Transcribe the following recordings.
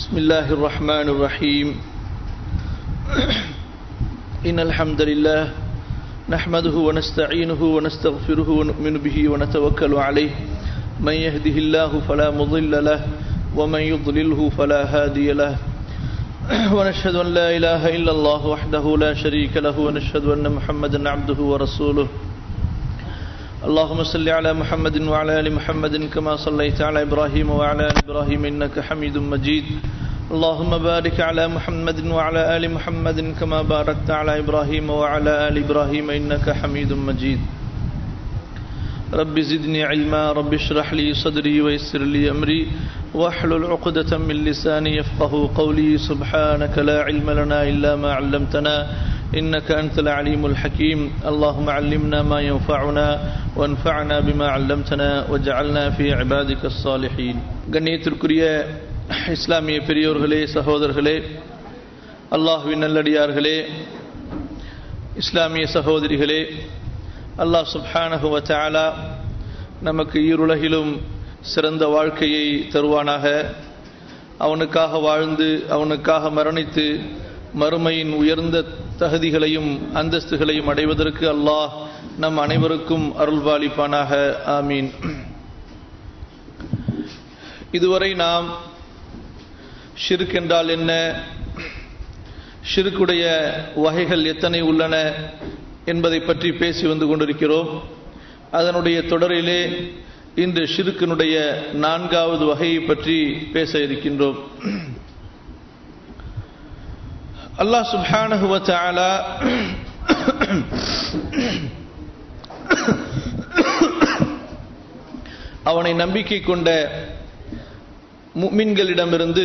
بسم الله الرحمن الرحيم إن الحمد لله نحمده ونستعينه ونستغفره ونؤمن به ونتوكل عليه من يهده الله فلا مضل له ومن يضلله فلا هادي له ونشهد أن لا إله إلا الله وحده لا شريك له ونشهد أن محمدا عبده ورسوله اللهم صل على محمد وعلى ال محمد كما صليت على ابراهيم وعلى ال ابراهيم انك حميد مجيد اللهم بارك على محمد وعلى ال محمد كما باركت على ابراهيم وعلى ال ابراهيم انك حميد مجيد رب زدني علما رب اشرح لي صدري ويسر لي امري واحلل عقدة من لساني يفقه قولي سبحانك لا علم لنا الا ما علمتنا إنك أنت العليم الحكيم اللهم علمنا ما ينفعنا وانفعنا بما علمتنا وجعلنا في عبادك الصالحين கண்ணியத்திற்குரிய இஸ்லாமிய பெரியோர்களே சகோதரர்களே அல்லாஹுவின் நல்லடியார்களே இஸ்லாமிய சகோதரிகளே அல்லாஹ் சுப்ஹானஹு வ தஆலா நமக்கு ஈருலகிலும் சிறந்த வாழ்க்கையை தருவானாக அவனுக்காக வாழ்ந்து அவனுக்காக மரணித்து மறுமையின் உயர்ந்த தகுதிகளையும் அந்தஸ்துகளையும் அடைவதற்கு அல்லாஹ் நம் அனைவருக்கும் அருள்பாலிப்பானாக ஆமீன் இதுவரை நாம் ஷிர்க் என்றால் என்ன ஷிர்க்குடைய வகைகள் எத்தனை உள்ளன என்பதை பற்றி பேசி வந்து கொண்டிருக்கிறோம் அதனுடைய தொடரிலே இன்று ஷிருக்கினுடைய நான்காவது வகையை பற்றி பேச இருக்கின்றோம் அல்லாஹ் சுப்ஹானஹு வ தஆலா அவனை நம்பிக்கை கொண்ட முக்மின்களிடமிருந்து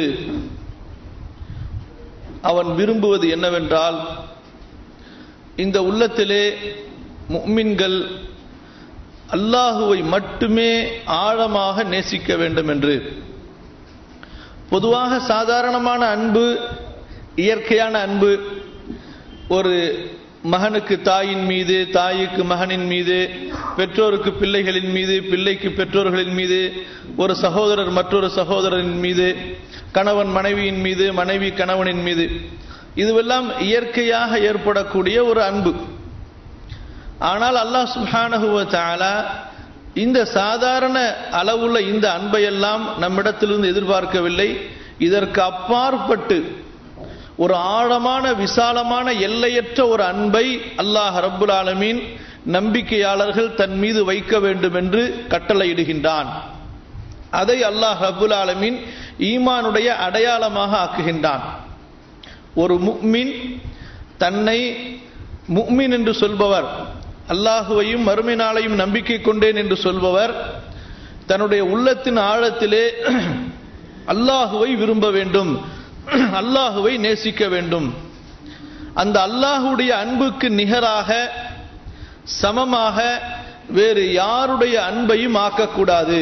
அவன் விரும்புவது என்னவென்றால் இந்த உள்ளத்திலே முக்மின்கள் அல்லாஹுவை மட்டுமே ஆழமாக நேசிக்க வேண்டும் என்று பொதுவாக சாதாரணமான அன்பு இயற்கையான அன்பு ஒரு மகனுக்கு தாயின் மீது தாய்க்கு மகனின் மீது பெற்றோருக்கு பிள்ளைகளின் மீது பிள்ளைக்கு பெற்றோர்களின் மீது ஒரு சகோதரர் மற்றொரு சகோதரரின் மீது கணவன் மனைவியின் மீது மனைவி கணவனின் மீது இதுவெல்லாம் இயற்கையாக ஏற்படக்கூடிய ஒரு அன்பு ஆனால் அல்லாஹ் சுஹானஹுவ தாலா இந்த சாதாரண அளவுள்ள இந்த அன்பையெல்லாம் நம்மிடத்திலிருந்து எதிர்பார்க்கவில்லை இதற்கு அப்பாற்பட்டு ஒரு ஆழமான விசாலமான எல்லையற்ற ஒரு அன்பை அல்லாஹ் ரப்புல் ஆலமீன் நம்பிக்கையாளர்கள் தன் மீது வைக்க வேண்டும் என்று கட்டளையிடுகின்றான் அதை அல்லாஹ் ரப்புல் ஆலமீன் ஈமானுடைய அடையாளமாக ஆக்குகின்றான் ஒரு முக்மின் தன்னை முக்மின் என்று சொல்பவர் அல்லாஹுவையும் மறுமை நாளையும் நம்பிக்கை கொண்டேன் என்று சொல்பவர் தன்னுடைய உள்ளத்தின் ஆழத்திலே அல்லாஹுவை விரும்ப வேண்டும் அல்லாஹுவை நேசிக்க வேண்டும் அந்த அல்லாஹுடைய அன்புக்கு நிகராக சமமாக வேறு யாருடைய அன்பையும் ஆக்கக்கூடாது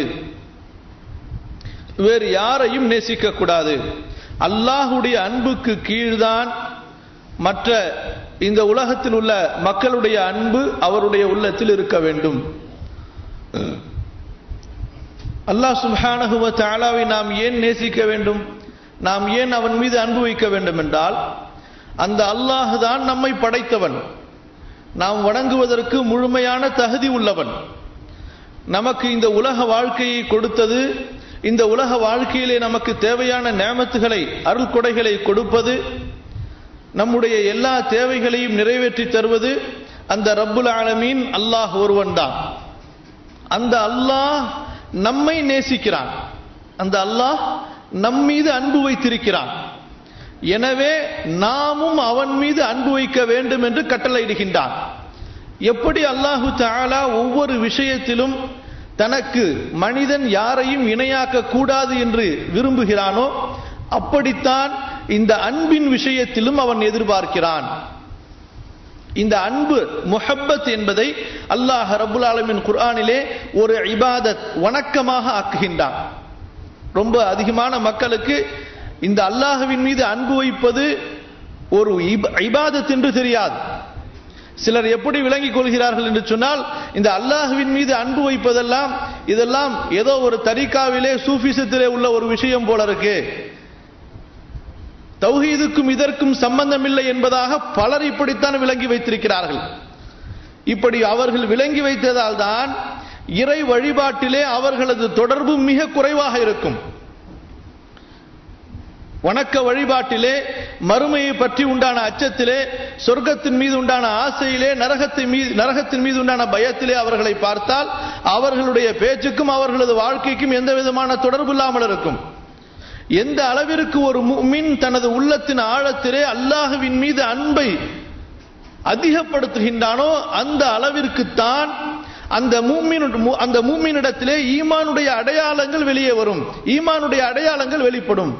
வேறு யாரையும் நேசிக்க கூடாது அல்லாஹுடைய அன்புக்கு கீழ்தான் மற்ற இந்த உலகத்தில் உள்ள மக்களுடைய அன்பு அவருடைய உள்ளத்தில் இருக்க வேண்டும் அல்லாஹ் சுல்ஹானகுவ தாலாவை நாம் ஏன் நேசிக்க வேண்டும் நாம் ஏன் அவன் மீது அன்பு வைக்க வேண்டும் என்றால் அந்த அல்லாஹ் தான் நம்மை படைத்தவன் நாம் வணங்குவதற்கு முழுமையான தகுதி உள்ளவன் நமக்கு இந்த உலக வாழ்க்கையை கொடுத்தது இந்த உலக வாழ்க்கையிலே நமக்கு தேவையான நேமத்துகளை அருள் கொடைகளை கொடுப்பது நம்முடைய எல்லா தேவைகளையும் நிறைவேற்றி தருவது அந்த ரப்புல் ஆலமீன் அல்லாஹ் ஒருவன் தான் அந்த அல்லாஹ் நம்மை நேசிக்கிறான் அந்த அல்லாஹ் நம் மீது அன்பு வைத்திருக்கிறான் எனவே நாமும் அவன் மீது அன்பு வைக்க வேண்டும் என்று கட்டளையிடுகின்றான் எப்படி அல்லாஹு தாலா ஒவ்வொரு விஷயத்திலும் தனக்கு மனிதன் யாரையும் இணையாக்க கூடாது என்று விரும்புகிறானோ அப்படித்தான் இந்த அன்பின் விஷயத்திலும் அவன் எதிர்பார்க்கிறான் இந்த அன்பு முஹப்பத் என்பதை அல்லாஹ் ரபுல் ஆலமின் குர்ஆனிலே ஒரு இபாதத் வணக்கமாக ஆக்குகின்றான் ரொம்ப அதிகமான மக்களுக்கு இந்த அல்லாஹுவின் மீது அன்பு வைப்பது ஒரு இபாதத் என்று தெரியாது சிலர் எப்படி விளங்கிக் கொள்கிறார்கள் என்று சொன்னால் இந்த அல்லாஹுவின் மீது அன்பு வைப்பதெல்லாம் இதெல்லாம் ஏதோ ஒரு தரிகாவிலே சூஃபிசத்திலே உள்ள ஒரு விஷயம் போல இருக்கு தௌஹீதுக்கும் இதற்கும் சம்பந்தமில்லை என்பதாக பலர் இப்படித்தான் விளங்கி வைத்திருக்கிறார்கள் இப்படி அவர்கள் விளங்கி வைத்ததால் தான் இறை வழிபாட்டிலே அவர்களது தொடர்பு மிக குறைவாக இருக்கும் வணக்க வழிபாட்டிலே மறுமையை பற்றி உண்டான அச்சத்திலே சொர்க்கத்தின் மீது உண்டான ஆசையிலே நரகத்தின் மீது நரகத்தின் மீது உண்டான பயத்திலே அவர்களை பார்த்தால் அவர்களுடைய பேச்சுக்கும் அவர்களது வாழ்க்கைக்கும் எந்த விதமான தொடர்பு இல்லாமல் இருக்கும் எந்த அளவிற்கு ஒரு முஃமின் தனது உள்ளத்தின் ஆழத்திலே அல்லாஹுவின் மீது அன்பை அதிகப்படுத்துகின்றானோ அந்த அளவிற்குத்தான் அந்த மூமின் அந்த மூமினிடத்திலே ஈமானுடைய அடையாளங்கள் வெளியே வரும் ஈமானுடைய அடையாளங்கள் வெளிப்படும்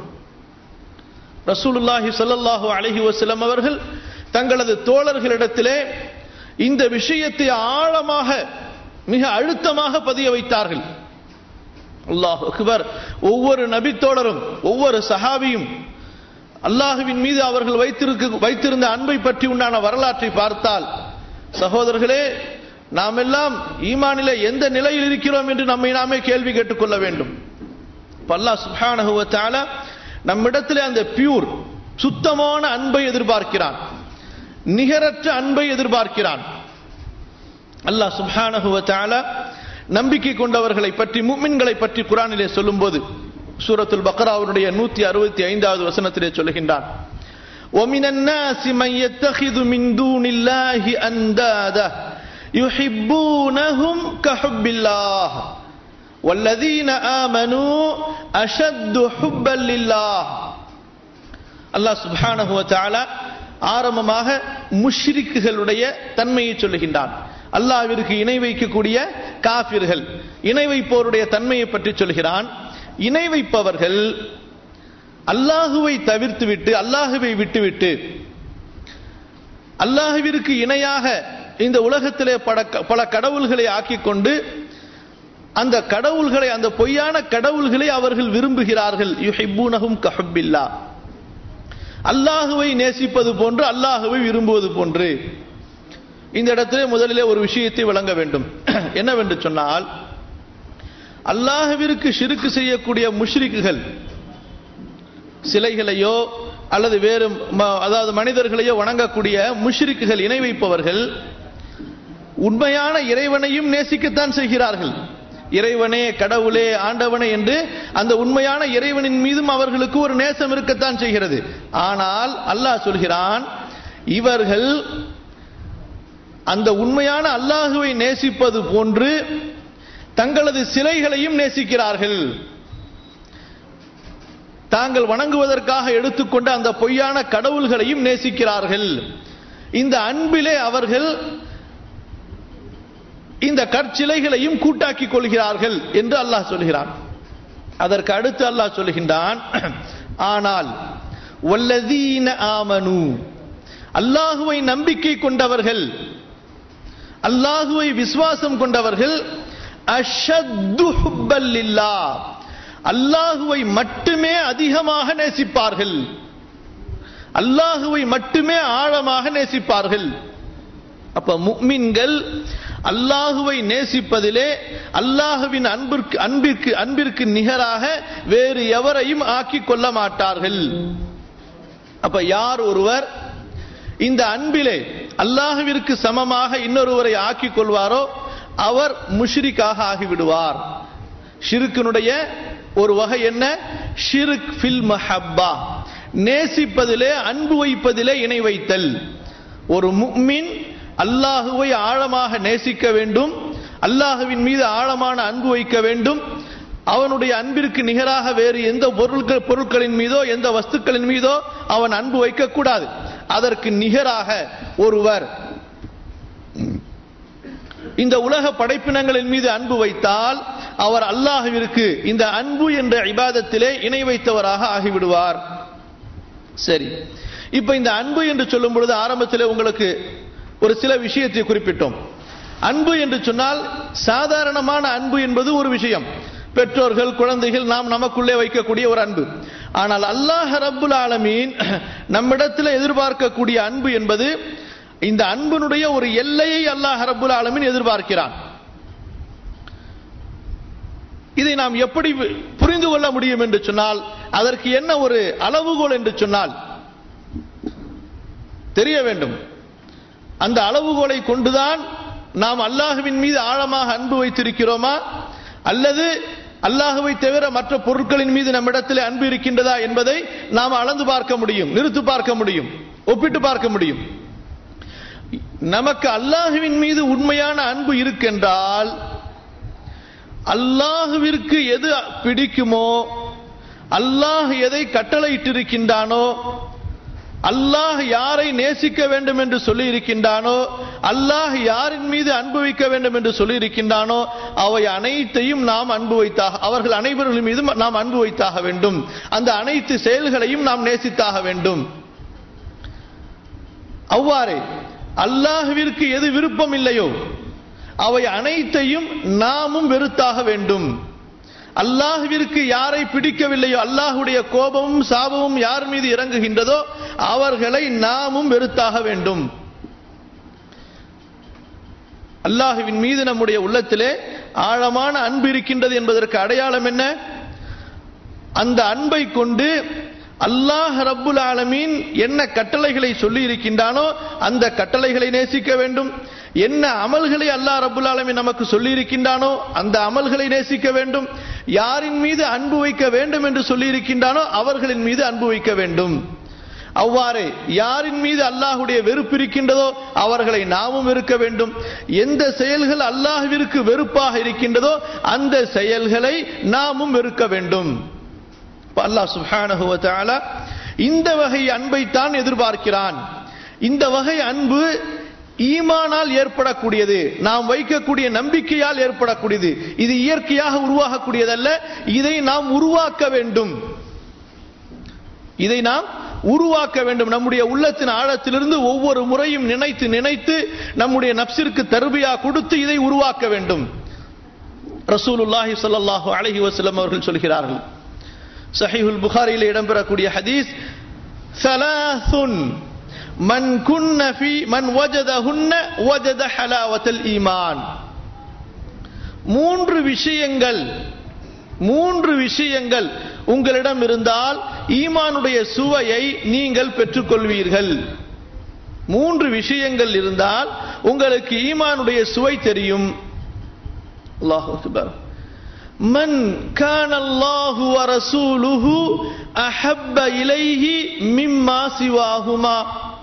ரசூலுல்லாஹி ஸல்லல்லாஹு அலைஹி வஸல்லம் அவர்கள் தங்களது தோழர்களிடத்திலே இந்த விஷயத்தை ஆழமாக மிக அழுத்தமாக பதிய வைத்தார்கள் அல்லாஹ் அக்பர் ஒவ்வொரு நபித்தோழரும் ஒவ்வொரு சஹாபியும் அல்லாஹுவின் மீது அவர்கள் வைத்திருக்க வைத்திருந்த அன்பை பற்றி உண்டான வரலாற்றை பார்த்தால் சகோதரர்களே நாம் எல்லாம் ஈமானிலே எந்த நிலையில் இருக்கிறோம் என்று நம்மை நாமே கேள்வி கேட்டுக்கொள்ள வேண்டும் அல்லாஹ் சுப்ஹானஹு வ தஆலா நம்மிடத்திலே அந்த பியூர் சுத்தமான அன்பை எதிர்பார்க்கிறான் நிகரற்ற அன்பை எதிர்பார்க்கிறான் அல்லாஹ் சுப்ஹானஹு வ தஆலா நம்பிக்கை கொண்டவர்களை பற்றி முஃமின்களை பற்றி குர்ஆனிலே சொல்லும்போது சூரத்துல் பக்ராவுடைய நூத்தி அறுபத்தி ஐந்தாவது வசனத்திலே சொல்லுகின்றான் ومن الناس من يتخذ من دون الله أندادا يحبونهم كحب الله والذين آمنوا أشد حبا لله அல்லாஹ் சுப்ஹானஹு வ தஆலா ஆரம்பமாக முஷ்ரிக்குகளுடைய தன்மையை சொல்லுகின்றான் அல்லாஹ்விற்கு இணை வைக்கக்கூடிய காபிர்கள் இணை வைப்போருடைய தன்மையை பற்றி சொல்கிறான் இணை வைப்பவர்கள் அல்லாஹுவை தவிர்த்துவிட்டு அல்லாஹுவை விட்டுவிட்டு அல்லாஹுவிற்கு இணையாக இந்த உலகத்திலே பல கடவுள்களை ஆக்கிக் கொண்டு அந்த கடவுள்களை அந்த பொய்யான கடவுள்களை அவர்கள் விரும்புகிறார்கள் யுஹிப்பூனஹும் கஹப்பில்லா அல்லாஹுவை நேசிப்பது போன்று அல்லாஹுவை விரும்புவது போன்று இந்த இடத்திலே முதலிலே ஒரு விஷயத்தை வழங்க வேண்டும் என்னவென்று சொன்னால் அல்லாஹுவிற்கு ஷிருக்கு செய்யக்கூடிய முஷ்ரிக்குகள் சிலைகளையோ அல்லது வேறு அதாவது மனிதர்களையோ வணங்கக்கூடிய முஷ்ரிக்குகள் இணை வைப்பவர்கள் உண்மையான இறைவனையும் நேசிக்கத்தான் செய்கிறார்கள் இறைவனே கடவுளே ஆண்டவனே என்று அந்த உண்மையான இறைவனின் மீதும் அவர்களுக்கு ஒரு நேசம் இருக்கத்தான் செய்கிறது ஆனால் அல்லாஹ் சொல்கிறான் இவர்கள் அந்த உண்மையான அல்லாஹுவை நேசிப்பது போன்று தங்களது சிலைகளையும் நேசிக்கிறார்கள் தாங்கள் வணங்குவதற்காக எடுத்துக்கொண்ட அந்த பொய்யான கடவுள்களையும் நேசிக்கிறார்கள் இந்த அன்பிலே அவர்கள் இந்த கற்சிலைகளையும் கூட்டாக்கிக் கொள்கிறார்கள் என்று அல்லாஹ் சொல்கிறான் அதற்கு அடுத்து அல்லாஹ் சொல்கின்றான் ஆனால் வல்லதீன ஆமனு அல்லாஹுவை நம்பிக்கை கொண்டவர்கள் அல்லாஹுவை விசுவாசம் கொண்டவர்கள் அஷத்து ஹுப்பல்லில்லா அல்லாஹுவை மட்டுமே அதிகமாக நேசிப்பார்கள் அல்லாஹுவை மட்டுமே ஆழமாக நேசிப்பார்கள் அப்ப முக்மின்கள் அல்லாஹுவை நேசிப்பதிலே அல்லாஹுவின் அன்பிற்கு அன்பிற்கு அன்பிற்கு நிகராக வேறு எவரையும் ஆக்கிக் கொள்ள மாட்டார்கள் அப்ப யார் ஒருவர் இந்த அன்பிலே அல்லாஹுவிற்கு சமமாக இன்னொருவரை ஆக்கிக் கொள்வாரோ அவர் முஷ்ரிக்காக ஆகிவிடுவார் ஷிருக்கினுடைய ஒரு வகை என்ன ஷிருக் ஃபில் மஹப்பா நேசிப்பதிலே அன்பு வைப்பதிலே இணை வைத்தல் ஒரு முக்மின் அல்லாஹுவை ஆழமாக நேசிக்க வேண்டும் அல்லாஹுவின் மீது ஆழமான அன்பு வைக்க வேண்டும் அவனுடைய அன்பிற்கு நிகராக வேறு எந்த பொருட்கள் பொருட்களின் மீதோ எந்த வஸ்துக்களின் மீதோ அவன் அன்பு வைக்கக்கூடாது அதற்கு நிகராக ஒருவர் இந்த உலக படைப்பினங்களின் மீது அன்பு வைத்தால் அவர் அல்லாஹுவிற்கு இந்த அன்பு என்ற இபாதத்திலே இணை வைத்தவராக ஆகிவிடுவார் சரி இப்ப இந்த அன்பு என்று சொல்லும் பொழுது ஆரம்பத்திலே உங்களுக்கு ஒரு சில விஷயத்தை குறிப்பிட்டோம் அன்பு என்று சொன்னால் சாதாரணமான அன்பு என்பது ஒரு விஷயம் பெற்றோர்கள் குழந்தைகள் நாம் நமக்குள்ளே வைக்கக்கூடிய ஒரு அன்பு ஆனால் அல்லாஹ் ரப்புல் ஆலமீன் நம்மிடத்தில் எதிர்பார்க்கக்கூடிய அன்பு என்பது இந்த அன்பினுடைய ஒரு எல்லையை அல்லாஹ் ரப்புல் ஆலமீன் எதிர்பார்க்கிறான் இதை நாம் எப்படி புரிந்து கொள்ள முடியும் என்று சொன்னால் அதற்கு என்ன ஒரு அளவுகோல் என்று சொன்னால் தெரிய வேண்டும் அந்த அளவுகோலை கொண்டுதான் நாம் அல்லாஹுவின் மீது ஆழமாக அன்பு வைத்திருக்கிறோமா அல்லது அல்லாஹுவை தவிர மற்ற பொருட்களின் மீது நம்மிடத்தில் அன்பு இருக்கின்றதா என்பதை நாம் அளந்து பார்க்க முடியும் நிறுத்து பார்க்க முடியும் ஒப்பிட்டு பார்க்க முடியும் நமக்கு அல்லாஹுவின் மீது உண்மையான அன்பு இருக்கின்றால் அல்லாஹுவிற்கு எது பிடிக்குமோ அல்லாஹ் எதை கட்டளையிட்டிருக்கின்றானோ அல்லாஹ் யாரை நேசிக்க வேண்டும் என்று சொல்லி இருக்கின்றானோ அல்லாஹ் யாரின் மீது அன்பு வைக்க வேண்டும் என்று சொல்லி இருக்கின்றானோ அவை அனைத்தையும் நாம் அன்பு வைத்தாக அவர்கள் அனைவர்கள் மீதும் நாம் அன்பு வைத்தாக வேண்டும் அந்த அனைத்து செயல்களையும் நாம் நேசித்தாக வேண்டும் அவ்வாறு அல்லாஹுவிற்கு எது விருப்பம் இல்லையோ அவை அனைத்தையும் நாமும் வெறுத்தாக வேண்டும் அல்லாஹுவிற்கு யாரை பிடிக்கவில்லையோ அல்லாஹுடைய கோபமும் சாபமும் யார் மீது இறங்குகின்றதோ அவர்களை நாமும் வெறுத்தாக வேண்டும் அல்லாஹுவின் மீது நம்முடைய உள்ளத்திலே ஆழமான அன்பு இருக்கின்றது என்பதற்கு அடையாளம் என்ன அந்த அன்பை கொண்டு அல்லாஹ் ரப்புல் ஆலமீன் என்ன கட்டளைகளை சொல்லி இருக்கின்றானோ அந்த கட்டளைகளை நேசிக்க வேண்டும் என்ன அமல்களை அல்லாஹ் ரப்புல் ஆலமீன் நமக்கு சொல்லி இருக்கின்றானோ அந்த அமல்களை நேசிக்க வேண்டும் யாரின் மீது அன்பு வைக்க வேண்டும் என்று சொல்லி இருக்கின்றானோ அவர்களின் மீது அன்பு வைக்க வேண்டும் அவ்வாறு யாரின் மீது அல்லாஹுடைய வெறுப்பு இருக்கின்றதோ அவர்களை நாமும் வெறுக்க வேண்டும் எந்த செயல்கள் அல்லாஹுவிற்கு வெறுப்பாக இருக்கின்றதோ அந்த செயல்களை நாமும் வெறுக்க வேண்டும் அல்லாஹ் சுப்ஹானஹு வ தஆலா இந்த வகை அன்பைத்தான் எதிர்பார்க்கிறான் இந்த வகை அன்பு ஈமானால் ஏற்படக்கூடியது நாம் வைக்கக்கூடிய நம்பிக்கையால் ஏற்படக்கூடியது இது இயற்கையாக உருவாகக்கூடியதல்ல இதை நாம் உருவாக்க வேண்டும் இதை நாம் உருவாக்க வேண்டும் நம்முடைய உள்ளத்தின் ஆழத்திலிருந்து ஒவ்வொரு முறையும் நினைத்து நினைத்து நம்முடைய நப்சிற்கு தருபியா கொடுத்து இதை உருவாக்க வேண்டும் ரசூலுல்லாஹி ஸல்லல்லாஹு அலைஹி வஸல்லம் அவர்கள் சொல்கிறார்கள் சஹீஹுல் புகாரியில் இடம்பெறக்கூடிய ஹதீஸ் சலாசுன் மன் குன்ன ஃபி மன் வஜதஹுன்ன வஜத ஹலாவத்தல் ஈமான் மூன்று விஷயங்கள் மூன்று விஷயங்கள் உங்களிடம் இருந்தால் ஈமானுடைய சுவையை நீங்கள் பெற்றுக்கொள்வீர்கள் மூன்று விஷயங்கள் இருந்தால் உங்களுக்கு ஈமானுடைய சுவை தெரியும் அல்லாஹ் அக்பர் من كان الله ورسوله أحب إليه مما سواهما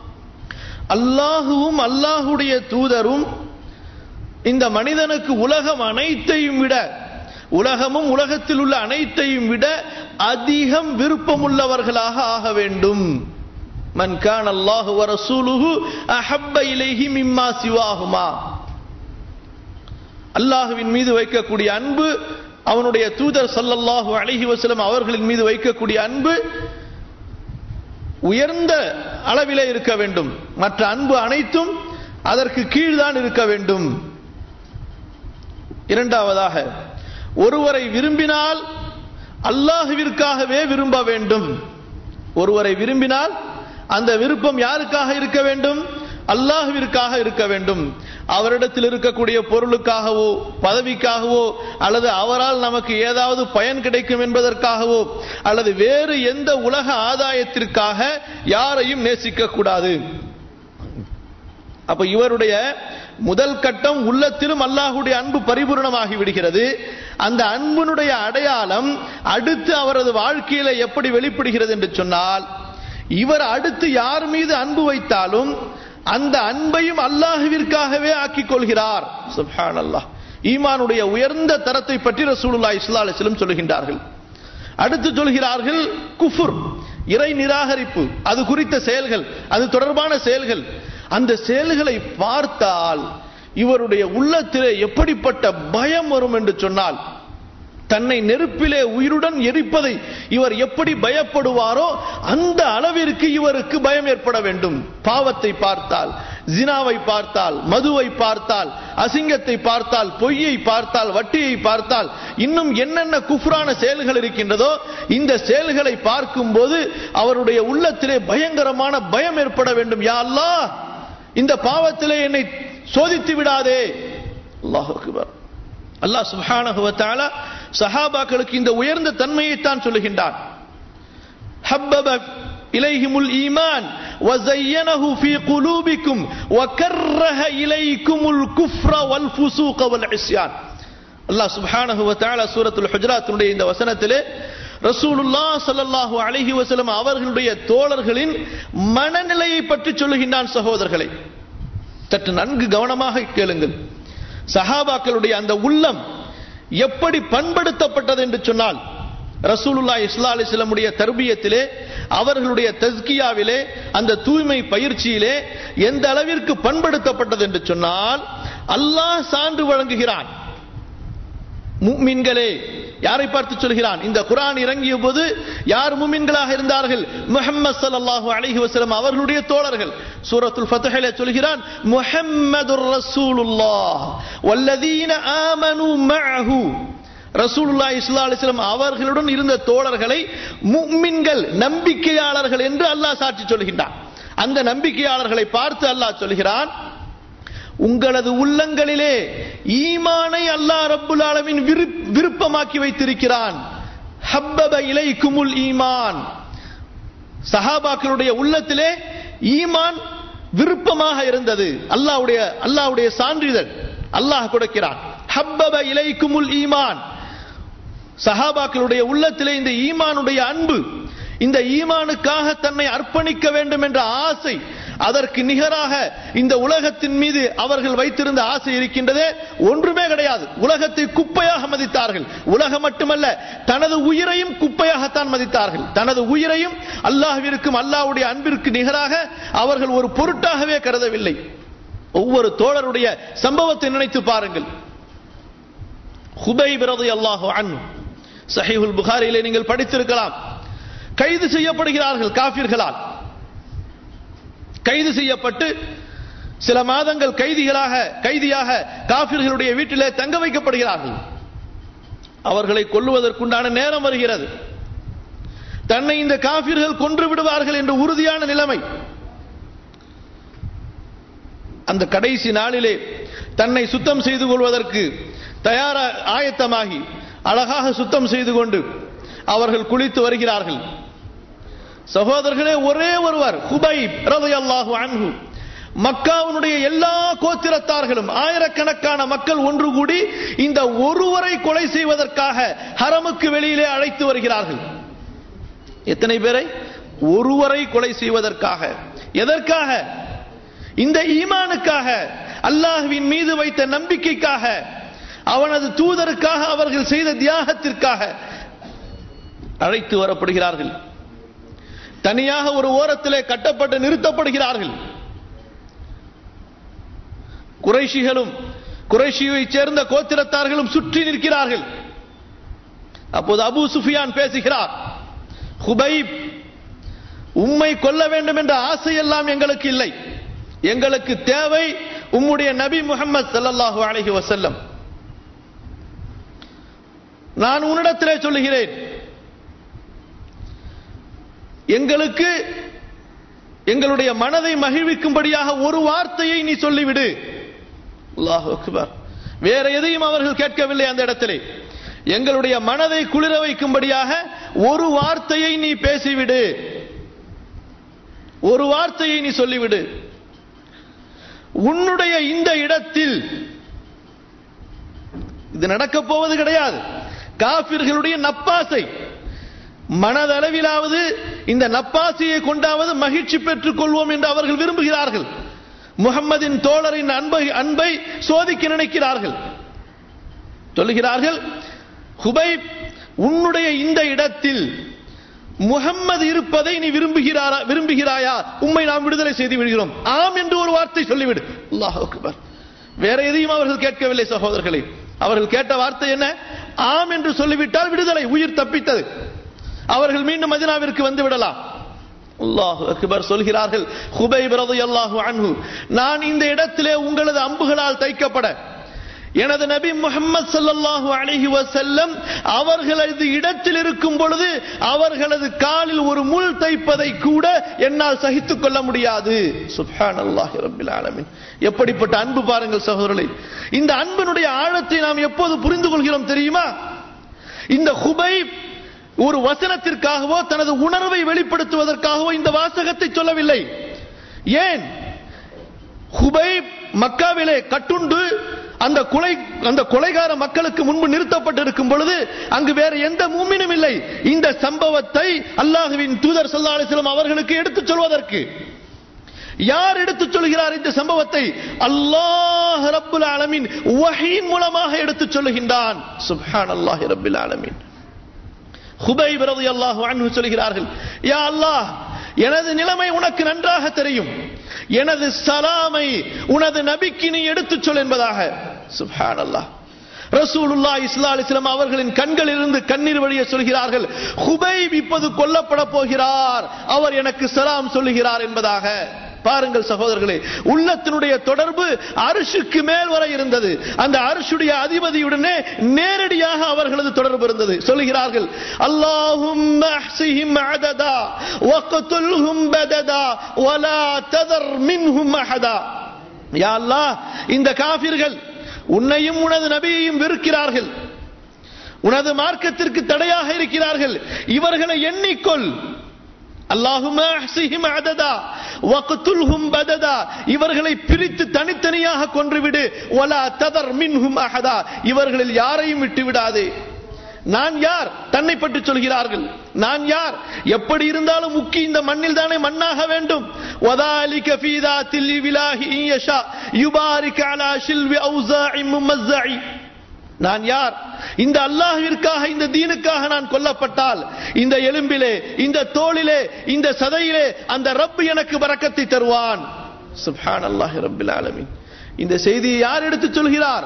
அல்லாஹுவும் அல்லாஹுடைய தூதரும் இந்த மனிதனுக்கு உலகம் அனைத்தையும் விட உலகமும் உலகத்தில் உள்ள அனைத்தையும் விட அதிகம் விருப்பமுள்ளவர்களாக ஆக வேண்டும் மன் கான் அல்லாஹு வரசூலுஹு அஹப்ப இலைஹி மிம்மா சிவாகுமா அல்லாஹுவின் மீது வைக்கக்கூடிய அன்பு அவனுடைய தூதர் சல்லல்லாஹு அலைஹி வஸல்லம் அவர்களின் மீது வைக்கக்கூடிய அன்பு உயர்ந்த அளவிலே இருக்க வேண்டும் மற்ற அன்பு அனைத்தும் அதற்கு கீழ்தான் இருக்க வேண்டும் இரண்டாவதாக ஒருவரை விரும்பினால் அல்லாஹுவிற்காகவே விரும்ப வேண்டும் ஒருவரை விரும்பினால் அந்த விருப்பம் யாருக்காக இருக்க வேண்டும் அல்லாஹுவிற்காக இருக்க வேண்டும் அவரிடத்தில் இருக்கக்கூடிய பொருளுக்காகவோ பதவிக்காகவோ அல்லது அவரால் நமக்கு ஏதாவது பயன் கிடைக்கும் என்பதற்காகவோ அல்லது வேறு எந்த உலக ஆதாயத்திற்காக யாரையும் நேசிக்க கூடாது அப்ப இவருடைய முதல் கட்டம் உள்ளத்திலும் அல்லாஹுடைய அன்பு பரிபூர்ணமாகி விடுகிறது அந்த அன்பினுடைய அடையாளம் அடுத்து அவரது வாழ்க்கையில எப்படி வெளிப்படுகிறது என்று சொன்னால் இவர் அடுத்து யார் மீது அன்பு வைத்தாலும் அந்த அன்பையும் அல்லாஹுவிற்காகவே ஆக்கிக் கொள்கிறார் சுப்ஹான் அல்லாஹ் ஈமானுடைய உயர்ந்த தரத்தை பற்றி ரசூலுல்லாஹி ஸல்லல்லாஹு அலைஹி வஸல்லம் சொல்லுகின்றார்கள் அடுத்து சொல்கிறார்கள் குஃபுர் இறை நிராகரிப்பு அது குறித்த செயல்கள் அது தொடர்பான செயல்கள் அந்த செயல்களை பார்த்தால் இவருடைய உள்ளத்திலே எப்படிப்பட்ட பயம் வரும் என்று சொன்னால் தன்னை நெருப்பிலே உயிருடன் எரிப்பதை இவர் எப்படி பயப்படுவாரோ அந்த அளவிற்கு இவருக்கு பயம் ஏற்பட வேண்டும் பாவத்தை பார்த்தால் ஜினாவை பார்த்தால் மதுவை பார்த்தால் அசிங்கத்தை பார்த்தால் பொய்யை பார்த்தால் வட்டியை பார்த்தால் இன்னும் என்னென்ன குஃப்ரான செயல்கள் இருக்கின்றதோ இந்த செயல்களை பார்க்கும்போது அவருடைய உள்ளத்திலே பயங்கரமான பயம் ஏற்பட வேண்டும் யா அல்லாஹ் இந்த பாவத்திலே என்னை சோதித்து விடாதே அல்லாஹ் அக்பர் அல்லாஹ் சுப்ஹானஹு வ தஆலா சஹாபாக்களுக்கு இந்த உயர்ந்த தன்மையை தான் சொல்லுகின்றான் ஹப்பப إليهم الإيمان وزينه في قلوبكم وكره إليكم الكفر والفسوق والعصيان அல்லாஹ் சுப்ஹானஹு வ தஆலா சூரத்துல் ஹுஜராத்தினுடைய இந்த வசனத்திலே ரசூலுல்லாஹ் ஸல்லல்லாஹு அலைஹி வஸல்லம் அவர்களுடைய தோழர்களின் மனநிலையை பற்றி சொல்லுகின்றான் சகோதரர்களை சற்று நன்கு கவனமாக கேளுங்கள் சஹாபாக்களுடைய அந்த உள்ளம் எப்படி பண்படுத்தப்பட்டது என்று சொன்னால் ரசூலுல்லா இஸ்லா அலிஸ்லமுடைய தர்பியத்திலே அவர்களுடைய தஸ்கியாவிலே அந்த தூய்மை பயிற்சியிலே எந்த அளவிற்கு பண்படுத்தப்பட்டது என்று சொன்னால் அல்லாஹ் சான்று வழங்குகிறான் முக்மின்களே யாரை பார்த்து சொல்கிறான் இந்த குரான் இறங்கிய போது யார் முமின்களாக இருந்தார்கள் முஹம்மது ஸல்லல்லாஹு அலைஹி வஸல்லம் அவர்களுடைய தோழர்கள் சூரத்துல் ஃபத்ஹிலே சொல்கிறான் முஹம்மதுர் ரசூலுல்லாஹ் வல்லதீன ஆமனு மஅஹு ரசூலுல்லாஹி ஸல்லல்லாஹு அலைஹி வஸல்லம் அவர்களுடன் இருந்த தோழர்களை முக்மின்கள் நம்பிக்கையாளர்கள் என்று அல்லாஹ் சாட்சி சொல்கின்றான் அந்த நம்பிக்கையாளர்களை பார்த்து அல்லாஹ் சொல்கிறான் உங்களது உள்ளங்களிலே ஈமானை அல்லாஹ் ரப்புல் ஆலமின் விருப்பமாக்கி வைத்திருக்கிறான் ஹப்பப இலைக்குமுல் ஈமான் சஹாபாக்களுடைய உள்ளத்திலே ஈமான் விருப்பமாக இருந்தது அல்லாஹ்வுடைய அல்லாஹ்வுடைய சான்றிதழ் அல்லாஹ் கொடுக்கிறான் ஹப்பப இலைக்குமுல் ஈமான் சஹாபாக்களுடைய உள்ளத்திலே இந்த ஈமானுடைய அன்பு இந்த ஈமானுக்காக தன்னை அர்ப்பணிக்க வேண்டும் என்ற ஆசை அதற்கு நிகராக இந்த உலகத்தின் மீது அவர்கள் வைத்திருந்த ஆசை இருக்கின்றதே ஒன்றுமே கிடையாது உலகத்தை குப்பையாக மதித்தார்கள் உலகம் மட்டுமல்ல தனது உயிரையும் குப்பையாகத்தான் மதித்தார்கள் தனது உயிரையும் அல்லாஹ்விற்கும் அல்லாஹ்வுடைய அன்பிற்கு நிகராக அவர்கள் ஒரு பொருட்டாகவே கருதவில்லை ஒவ்வொரு தோழருடைய சம்பவத்தை நினைத்து பாருங்கள் ஹுபை பிரது அல்லாஹு அன் சஹீஹுல் புகாரியிலே நீங்கள் படித்திருக்கலாம் கைது செய்யப்படுகிறார்கள் காபிர்களால் கைது செய்யப்பட்டு சில மாதங்கள் கைதிகளாக கைதியாக காபிர்களுடைய வீட்டிலே தங்க வைக்கப்படுகிறார்கள் அவர்களை கொல்லுவதற்குண்டான நேரம் வருகிறது தன்னை இந்த காபிர்கள் கொன்று விடுவார்கள் என்ற உறுதியான நிலைமை அந்த கடைசி நாளிலே தன்னை சுத்தம் செய்து கொள்வதற்கு தயார ஆயத்தமாகி அழகாக சுத்தம் செய்து கொண்டு அவர்கள் குளித்து வருகிறார்கள் சகோதரர்களே ஒரே ஒருவர் ஹுபை ரதையல்லாஹு அன்ஹு மக்காவுடைய எல்லா கோத்திரத்தார்களும் ஆயிரக்கணக்கான மக்கள் ஒன்று கூடி இந்த ஒருவரை கொலை செய்வதற்காக ஹரமுக்கு வெளியிலே அழைத்து வருகிறார்கள் எத்தனை பேரை ஒருவரை கொலை செய்வதற்காக எதற்காக இந்த ஈமானுக்காக அல்லாஹுவின் மீது வைத்த நம்பிக்கைக்காக அவனது தூதருக்காக அவர்கள் செய்த தியாகத்திற்காக அழைத்து வரப்படுகிறார்கள் தனியாக ஒரு ஓரத்திலே கட்டப்பட்டு நிறுத்தப்படுகிறார்கள் குறைஷிகளும் குறைஷியை சேர்ந்த கோத்திரத்தார்களும் சுற்றி நிற்கிறார்கள் அப்போது அபு சுஃபியான் பேசுகிறார் ஹுபைப் உம்மை கொல்ல வேண்டும் என்ற ஆசை எல்லாம் எங்களுக்கு இல்லை எங்களுக்கு தேவை உம்முடைய நபி முகமது சல்லல்லாஹு அலைஹி வசல்லம் நான் உன்னிடத்திலே சொல்லுகிறேன் எங்களுக்கு எங்களுடைய மனதை மகிழ்விக்கும்படியாக ஒரு வார்த்தையை நீ சொல்லிவிடு அல்லாஹு அக்பர் வேற எதையும் அவர்கள் கேட்கவில்லை அந்த இடத்திலே எங்களுடைய மனதை குளிர வைக்கும்படியாக ஒரு வார்த்தையை நீ பேசிவிடு ஒரு வார்த்தையை நீ சொல்லிவிடு உன்னுடைய இந்த இடத்தில் இது நடக்கப் போவது கிடையாது காபிர்களுடைய நப்பாசை மனதளவிலாவது இந்த நப்பாசியை கொண்டாவது மகிழ்ச்சி பெற்றுக் கொள்வோம் என்று அவர்கள் விரும்புகிறார்கள் முகம்மதின் தோழரின் அன்பை அன்பை சோதிக்க நினைக்கிறார்கள் சொல்லுகிறார்கள் ஹுபை உன்னுடைய இந்த இடத்தில் முகம்மது இருப்பதை நீ விரும்புகிறாரா விரும்புகிறாயா உண்மை நாம் விடுதலை செய்து விடுகிறோம் ஆம் என்று ஒரு வார்த்தை சொல்லிவிடு அல்லாஹ் அக்பர் வேற எதையும் அவர்கள் கேட்கவில்லை சகோதரர்களே அவர்கள் கேட்ட வார்த்தை என்ன ஆம் என்று சொல்லிவிட்டால் விடுதலை உயிர் தப்பித்தது அவர்கள் மீண்டும் மதினாவிற்கு வந்து விடலாம் அல்லாஹ் அக்பர் சொல்கிறார்கள் ஹுபை ரலியல்லாஹு அன்ஹு நான் இந்த இடத்திலே உங்களது அம்புகளால் தைக்கப்பட எனது நபி முகமது ஸல்லல்லாஹு அலைஹி வஸல்லம் அவர்களது இடத்தில் இருக்கும் பொழுது அவர்களது காலில் ஒரு முள் தைப்பதை கூட என்னால் சகித்துக் கொள்ள முடியாது சுப்ஹானல்லாஹி ரப்பில் ஆலமீன் எப்படிப்பட்ட அன்பு பாருங்கள் சகோதரர்களே இந்த அன்பினுடைய ஆழத்தை நாம் எப்போது புரிந்து கொள்கிறோம் தெரியுமா இந்த ஹுபைப் ஒரு வசனத்திற்காகவோ தனது உணர்வை வெளிப்படுத்துவதற்காகவோ இந்த வாசகத்தை சொல்லவில்லை ஏன் ஹுபை மக்காவிலே கட்டுண்டு அந்த கொலை அந்த கொலைகார மக்களுக்கு முன்பு நிறுத்தப்பட்டிருக்கும் பொழுது அங்கு வேற எந்த மூமினும் இல்லை இந்த சம்பவத்தை அல்லாஹுவின் தூதர் சல்லா அலிஸ்லாம் அவர்களுக்கு எடுத்துச் சொல்வதற்கு யார் எடுத்துச் சொல்கிறார் இந்த சம்பவத்தை அல்லாஹ் ரப்புல் ஆலமீன் வஹீன் மூலமாக எடுத்துச் சொல்லுகின்றான் சுப்ஹான் அல்லாஹ் ரப்புல் ஆலமீன் ஹுபைப் ரலியல்லாஹு அன்ஹு சொல்கிறார்கள் யா அல்லாஹ் எனது நிலைமை உனக்கு நன்றாக தெரியும் எனது சலாமை உனது நபிக்கு நீ எடுத்துச் சொல் என்பதாக சுப்ஹான் அல்லாஹ் ரசூலுல்லா இஸ்லா அலிஸ்லாம் அவர்களின் கண்களிலிருந்து கண்ணீர் வழிய சொல்கிறார்கள் ஹுபைப் இப்போது கொல்லப்பட போகிறார் அவர் எனக்கு சலாம் சொல்லுகிறார் என்பதாக பாருங்கள் சகோதரர்களே உள்ளத்தினுடைய தொடர்பு அரிசுக்கு மேல் வரை இருந்தது அந்த அரிசுடைய அதிபதியுடனே நேரடியாக அவர்களது தொடர்பு இருந்தது சொல்லுகிறார்கள் அல்லாஹும் அததா வக்துல்ஹும் பததா வலா ததர் மின்ஹும் அஹதா யா அல்லாஹ் இந்த காபிர்கள் உன்னையும் உனது நபியையும் வெறுக்கிறார்கள் உனது மார்க்கத்திற்கு தடையாக இருக்கிறார்கள் இவர்களை எண்ணிக்கொள் அல்லாஹும அஹ்சிஹிம் அததா வக்துல்ஹும் பததா இவர்களை பிரித்து தனித்தனியாக கொன்றுவிடு வலா ததர் மின்ஹும் அஹதா இவர்களில் யாரையும் விட்டு விடாதே நான் யார் தன்னை பற்றி சொல்கிறார்கள் நான் யார் எப்படி இருந்தாலும் முக்கி இந்த மண்ணில் தானே மண்ணாக வேண்டும் وذلك في ذات الإله إن يشاء يبارك على شلو أوزاع ممزع நான் யார் இந்த அல்லாஹ்விற்காக இந்த தீனுக்காக நான் கொல்லப்பட்டால் இந்த எலும்பிலே இந்த தோளிலே இந்த சதையிலே அந்த ரப் எனக்கு வரக்கத்தை தருவான் சுப்ஹான் அல்லாஹ் ரப்பில் ஆலமீன் இந்த செய்தியை யார் எடுத்து சொல்கிறார்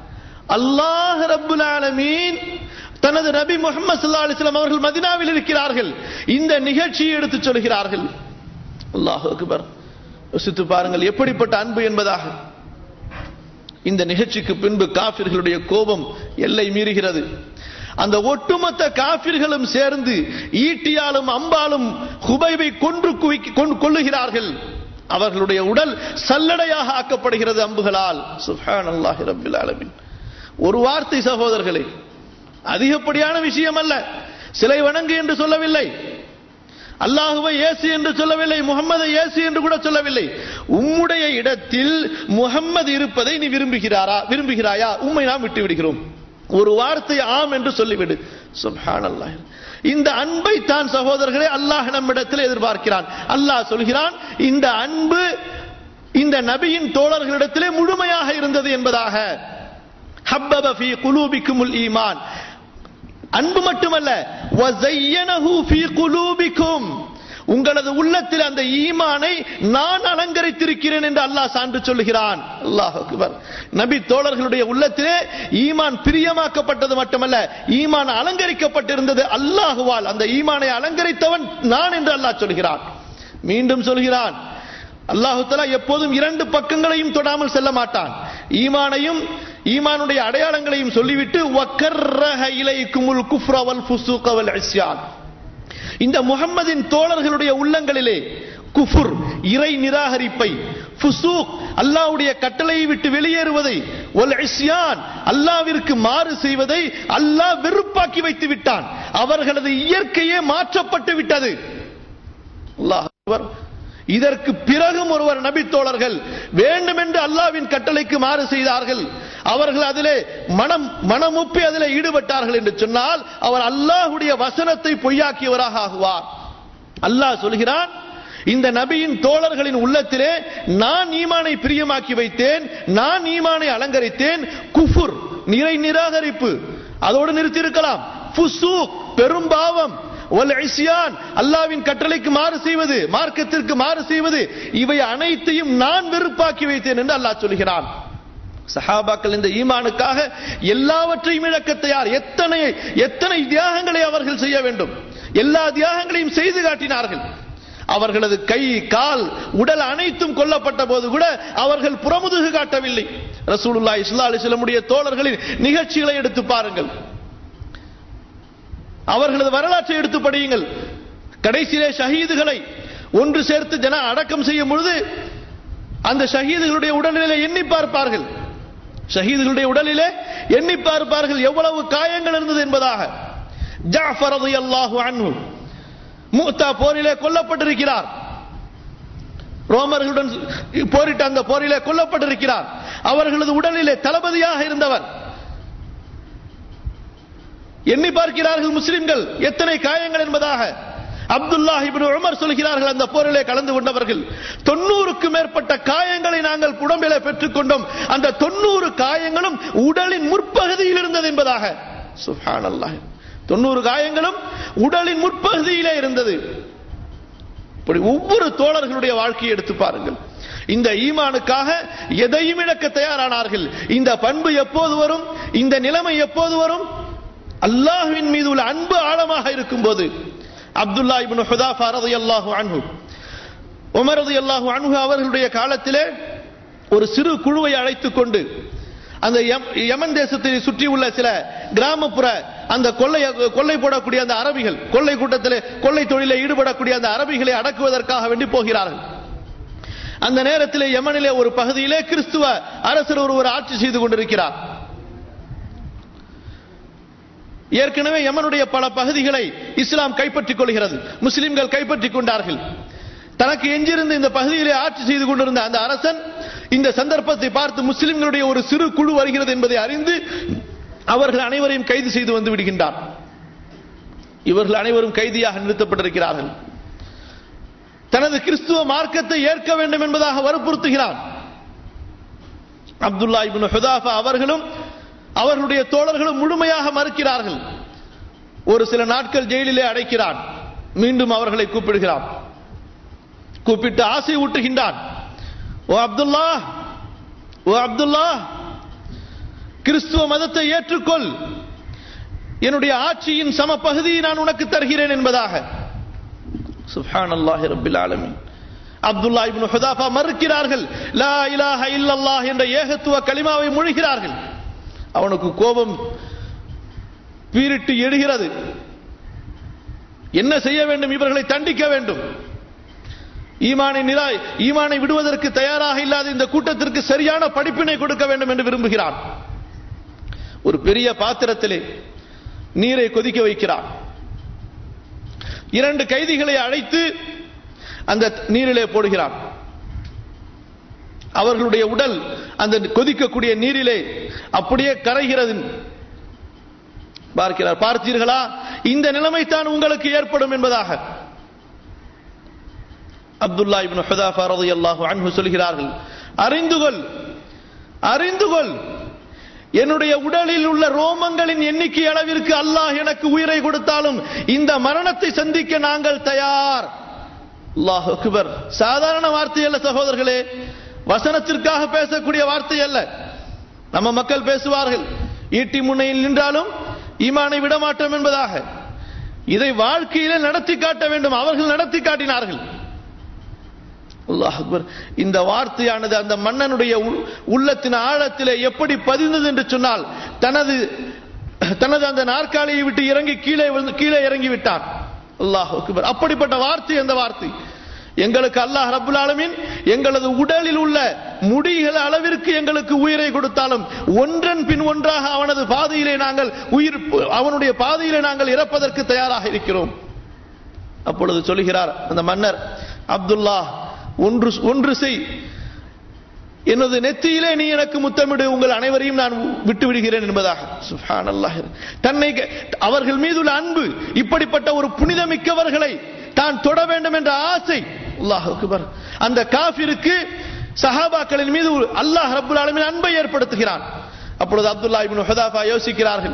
அல்லாஹ் ரப்புல் ஆலமீன் தனது நபி முகமது சல்லா அலிஸ்லாம் அவர்கள் மதினாவில் இருக்கிறார்கள் இந்த நிகழ்ச்சியை எடுத்து சொல்கிறார்கள் அல்லாஹ் அக்பர் யோசித்து பாருங்கள் எப்படிப்பட்ட அன்பு என்பதாக இந்த நிகழ்ச்சிக்கு பின்பு காபிர்களுடைய கோபம் எல்லை மீறுகிறது அந்த ஒட்டுமொத்த காபிர்களும் சேர்ந்து ஈட்டியாலும் அம்பாலும் ஹுபைவை கொன்று குவிக்க கொண்டு கொள்ளுகிறார்கள் அவர்களுடைய உடல் சல்லடையாக ஆக்கப்படுகிறது அம்புகளால் சுஹான் அல்லாஹி ரபில் ஆலமின் ஒரு வார்த்தை சகோதரர்களே அதிகப்படியான விஷயம் அல்ல சிலை வணங்கு என்று சொல்லவில்லை அல்லாஹுவை ஏசு என்று சொல்லவில்லை முகம்மதை ஏசு என்று கூட சொல்லவில்லை உம்முடைய இடத்தில் முகம்மது இருப்பதை நீ விரும்புகிறாரா விரும்புகிறாயா உம்மை நாம் விட்டு விடுகிறோம் ஒரு வார்த்தை ஆம் என்று சொல்லிவிடு சுப்ஹான் அல்லாஹ் இந்த அன்பை தான் சகோதரர்களே அல்லாஹ் நம்மிடத்தில் எதிர்பார்க்கிறான் அல்லாஹ் சொல்கிறான் இந்த அன்பு இந்த நபியின் தோழர்களிடத்திலே முழுமையாக இருந்தது என்பதாக ஹப்பப ஃபீ குலூபிக்குமுல் ஈமான் அன்பு மட்டுமல்ல வஸையனஹு ஃபீ குலூபிக்கும் உங்களது உள்ளத்தில் அந்த ஈமானை நான் அலங்கரித்திருக்கிறேன் என்று அல்லாஹ் சான்று சொல்லுகிறான் அல்லாஹ் அக்பர் நபி தோழர்களுடைய உள்ளத்திலே ஈமான் பிரியமாக்கப்பட்டது மட்டுமல்ல ஈமான் அலங்கரிக்கப்பட்டிருந்தது அல்லாஹுவால் அந்த ஈமானை அலங்கரித்தவன் நான் என்று அல்லாஹ் சொல்கிறான் மீண்டும் சொல்கிறான் அல்லாஹு தலா எப்போதும் இரண்டு பக்கங்களையும் தொடாமல் செல்ல மாட்டான் ஈமானையும் ஈமானுடைய அடையாளங்களையும் சொல்லிவிட்டு வக்கர்ரஹ இலைக்குமுல் குஃப்ர வல் ஃபுசூக வல் இஸ்யான் இந்த முகம்மதின் தோழர்களுடைய உள்ளங்களிலே குஃபுர் இறை நிராகரிப்பை ஃபுசூக் அல்லாஹ்வுடைய கட்டளையை விட்டு வெளியேறுவதை ஒல் இஸ்யான் அல்லாவிற்கு மாறு செய்வதை அல்லாஹ் வெறுப்பாக்கி வைத்து விட்டான் அவர்களது இயற்கையே மாற்றப்பட்டு விட்டது அல்லாஹ் அக்பர் இதற்கு பிறகும் ஒருவர் நபி தோழர்கள் வேண்டுமென்று அல்லாவின் கட்டளைக்கு மாறு செய்தார்கள் அவர்கள் அதிலே மனம் மனமுப்பி அதிலே ஈடுபட்டார்கள் என்று சொன்னால் அவர் அல்லாஹுடைய வசனத்தை பொய்யாக்கியவராக ஆகுவார் அல்லாஹ் சொல்கிறான் இந்த நபியின் தோழர்களின் உள்ளத்திலே நான் ஈமானை பிரியமாக்கி வைத்தேன் நான் ஈமானை அலங்கரித்தேன் குஃபுர் நிறை நிராகரிப்பு அதோடு நிறுத்தியிருக்கலாம் ஃபுசூக் பெரும்பாவம் ஒல் இஸ்யான் அல்லாவின் கட்டளைக்கு மாறு செய்வது மார்க்கத்திற்கு மாறு செய்வது இவை அனைத்தையும் நான் வெறுப்பாக்கி வைத்தேன் என்று அல்லாஹ் சொல்கிறான் சஹாபாக்கள் இந்த ஈமானுக்காக எல்லாவற்றையும் இழக்க தயார் எத்தனை எத்தனை தியாகங்களை அவர்கள் செய்ய வேண்டும் எல்லா தியாகங்களையும் செய்து காட்டினார்கள் அவர்களது கை கால் உடல் அனைத்தும் கொல்லப்பட்ட போது கூட அவர்கள் புறமுதுகு காட்டவில்லை ரசூலுல்லா இஸ்லா அலிஸ்லமுடைய தோழர்களின் நிகழ்ச்சிகளை எடுத்து பாருங்கள் அவர்களது வரலாற்றை எடுத்து படியுங்கள் கடைசியிலே ஷஹீதுகளை ஒன்று சேர்த்து ஜன அடக்கம் செய்யும் பொழுது அந்த ஷஹீதுகளுடைய உடலிலே எண்ணி பார்ப்பார்கள் ஷஹீதுகளுடைய உடலிலே எண்ணி பார்ப்பார்கள் எவ்வளவு காயங்கள் இருந்தது என்பதாக ஜாஃபர் ரலியல்லாஹு அன்ஹு மூத்தா போரிலே கொல்லப்பட்டிருக்கிறார் ரோமர்களுடன் போரிட்ட அந்த போரிலே கொல்லப்பட்டிருக்கிறார் அவர்களது உடலிலே தளபதியாக இருந்தவர் எண்ணி பார்க்கிறார்கள் முஸ்லிம்கள் எத்தனை காயங்கள் என்பதாக அப்துல்லாஹ் இப்னு உமர் சொல்கிறார்கள் அந்த போரிலே கலந்து கொண்டவர்கள் தொண்ணூறுக்கு மேற்பட்ட காயங்களை நாங்கள் உடம்பிலே பெற்றுக்கொண்டோம் அந்த தொண்ணூறு காயங்களும் உடலின் முற்பகுதியில் இருந்தது என்பதாக சுப்ஹானல்லாஹ் தொண்ணூறு காயங்களும் உடலின் முற்பகுதியிலே இருந்தது இப்படி ஒவ்வொரு தோழர்களுடைய வாழ்க்கையை எடுத்து பாருங்கள் இந்த ஈமானுக்காக எதையும் இழக்க தயாரானார்கள் இந்த பண்பு எப்போது வரும் இந்த நிலைமை எப்போது வரும் அல்லாஹ்வின் மீது உள்ள அன்பு ஆழமாக இருக்கும் போது அப்துல்லா இப்னு ஹுதாஃபா ரலியல்லாஹு அன்ஹு உமர் ரலியல்லாஹு அன்ஹு அவர்களுடைய காலத்திலே ஒரு சிறு குழுவை அழைத்துக் கொண்டு அந்த யம்- யமன் தேசத்தை சுற்றியுள்ள சில கிராமப்புற அந்த கொள்ளை கொள்ளை போடக்கூடிய அந்த அரபிகள் கொள்ளை கூட்டத்திலே கொள்ளை தொழிலில் ஈடுபடக்கூடிய அந்த அரபிகளை அடக்குவதற்காக வேண்டி போகிறார்கள் அந்த நேரத்திலே யமனிலே ஒரு பகுதியிலே கிறிஸ்துவ அரசர் ஒருவர் ஆட்சி செய்து கொண்டிருக்கிறார் ஏற்கனவே யமனுடைய பல பகுதிகளை இஸ்லாம் கைப்பற்றிக் கொள்கிறது முஸ்லிம்கள் கைப்பற்றிக் கொண்டார்கள் தனக்கு எஞ்சிருந்த இந்த பகுதியிலே ஆட்சி செய்து கொண்டிருந்த அந்த அரசன் இந்த சந்தர்ப்பத்தை பார்த்து முஸ்லிம்களுடைய ஒரு சிறு குழு வருகிறது என்பதை அறிந்து அவர்கள் அனைவரையும் கைது செய்து வந்து விடுகின்றார் இவர்கள் அனைவரும் கைதியாக நிறுத்தப்பட்டிருக்கிறார்கள் தனது கிறிஸ்துவ மார்க்கத்தை ஏற்க வேண்டும் என்பதாக வற்புறுத்துகிறான் அப்துல்லா இப்னு ஹுதாஃபா அவர்களும் அவர்களுடைய தோழர்களும் முழுமையாக மறுக்கிறார்கள் ஒரு சில நாட்கள் ஜெயிலிலே அடைக்கிறான் மீண்டும் அவர்களை கூப்பிடுகிறான் கூப்பிட்டு ஆசை ஊட்டுகின்றான் ஓ அப்துல்லா ஓ அப்துல்லா கிறிஸ்துவ மதத்தை ஏற்றுக்கொள் என்னுடைய ஆட்சியின் சம பகுதியை நான் உனக்கு தருகிறேன் என்பதாக சுப்ஹான் அல்லாஹி ரப்பில் ஆலமீன் அப்துல்லா இப்னு ஹுதாஃபா மறுக்கிறார்கள் லா இலாஹ இல்லல்லாஹ் என்ற ஏகத்துவ கலிமாவை மொழிகிறார்கள் அவனுக்கு கோபம் பீரிட்டு எழுகிறது என்ன செய்ய வேண்டும் இவர்களை தண்டிக்க வேண்டும் ஈமானை நிரா ஈமானை விடுவதற்கு தயாராக இல்லாத இந்த கூட்டத்திற்கு சரியான படிப்பினை கொடுக்க வேண்டும் என்று விரும்புகிறான் ஒரு பெரிய பாத்திரத்திலே நீரை கொதிக்க வைக்கிறான் இரண்டு கைதிகளை அழைத்து அந்த நீரிலே போடுகிறான் அவர்களுடைய உடல் அந்த கொதிக்கக்கூடிய நீரிலே அப்படியே கரைகிறது பார்க்கிறார் பார்த்தீர்களா இந்த நிலைமை தான் உங்களுக்கு ஏற்படும் என்பதாக அப்துல்லா இப்னு ஹுதாஃபா ரலியல்லாஹு அன்ஹு சொல்கிறார்கள் அறிந்து கொள் அறிந்து கொள் என்னுடைய உடலில் உள்ள ரோமங்களின் எண்ணிக்கை அளவிற்கு அல்லாஹ் எனக்கு உயிரை கொடுத்தாலும் இந்த மரணத்தை சந்திக்க நாங்கள் தயார் அல்லாஹ் அக்பர் சாதாரண வார்த்தை அல்ல சகோதரர்களே வசனத்திற்காக பேசக்கூடிய வார்த்தை அல்ல நம்ம மக்கள் பேசுவார்கள் ஈட்டி முனையில் நின்றாலும் ஈமானை விடமாட்டோம் என்பதாக இதை வாழ்க்கையிலே நடத்தி காட்ட வேண்டும் அவர்கள் நடத்தி காட்டினார்கள் அல்லாஹ் அக்பர் இந்த வார்த்தையானது அந்த மன்னனுடைய உள்- உள்ளத்தின் ஆழத்திலே எப்படி பதிந்தது என்று சொன்னால் தனது தனது அந்த நாற்காலியை விட்டு இறங்கி கீழே வந்து கீழே இறங்கி விட்டான் அல்லாஹ் அக்பர் அப்படிப்பட்ட வார்த்தை அந்த வார்த்தை எங்களுக்கு அல்லாஹ் ரப்புல் ஆலமீன் எங்களது உடலில் உள்ள முடிகள் அளவிற்கு எங்களுக்கு உயிரை கொடுத்தாலும் ஒன்றன் பின் ஒன்றாக அவனது பாதையிலே நாங்கள் உயிர் அவனுடைய பாதையிலே நாங்கள் இறப்பதற்கு தயாராக இருக்கிறோம் அப்பொழுது சொல்கிறார் அந்த மன்னர் அப்துல்லா ஒன்று ஒன்று செய் எனது நெத்தியிலே நீ எனக்கு முத்தமிடு உங்கள் அனைவரையும் நான் விட்டு விடுகிறேன் என்பதாக சுப்ஹானல்லாஹ் தன்னை க- அவர்கள் மீதுள்ள அன்பு இப்படிப்பட்ட ஒரு புனிதமிக்கவர்களை தான் தொட வேண்டும் என்ற ஆசை அல்லாஹ் அக்பர் அந்த காஃபிருக்கு சஹாபாக்களின் மீது ஒரு அல்லாஹ் ரப்புல் ஆலமீன் அன்பை ஏற்படுத்துகிறான் அப்பொழுது அப்துல்லா இப்னு ஹுதாஃபா யோசிக்கிறார்கள்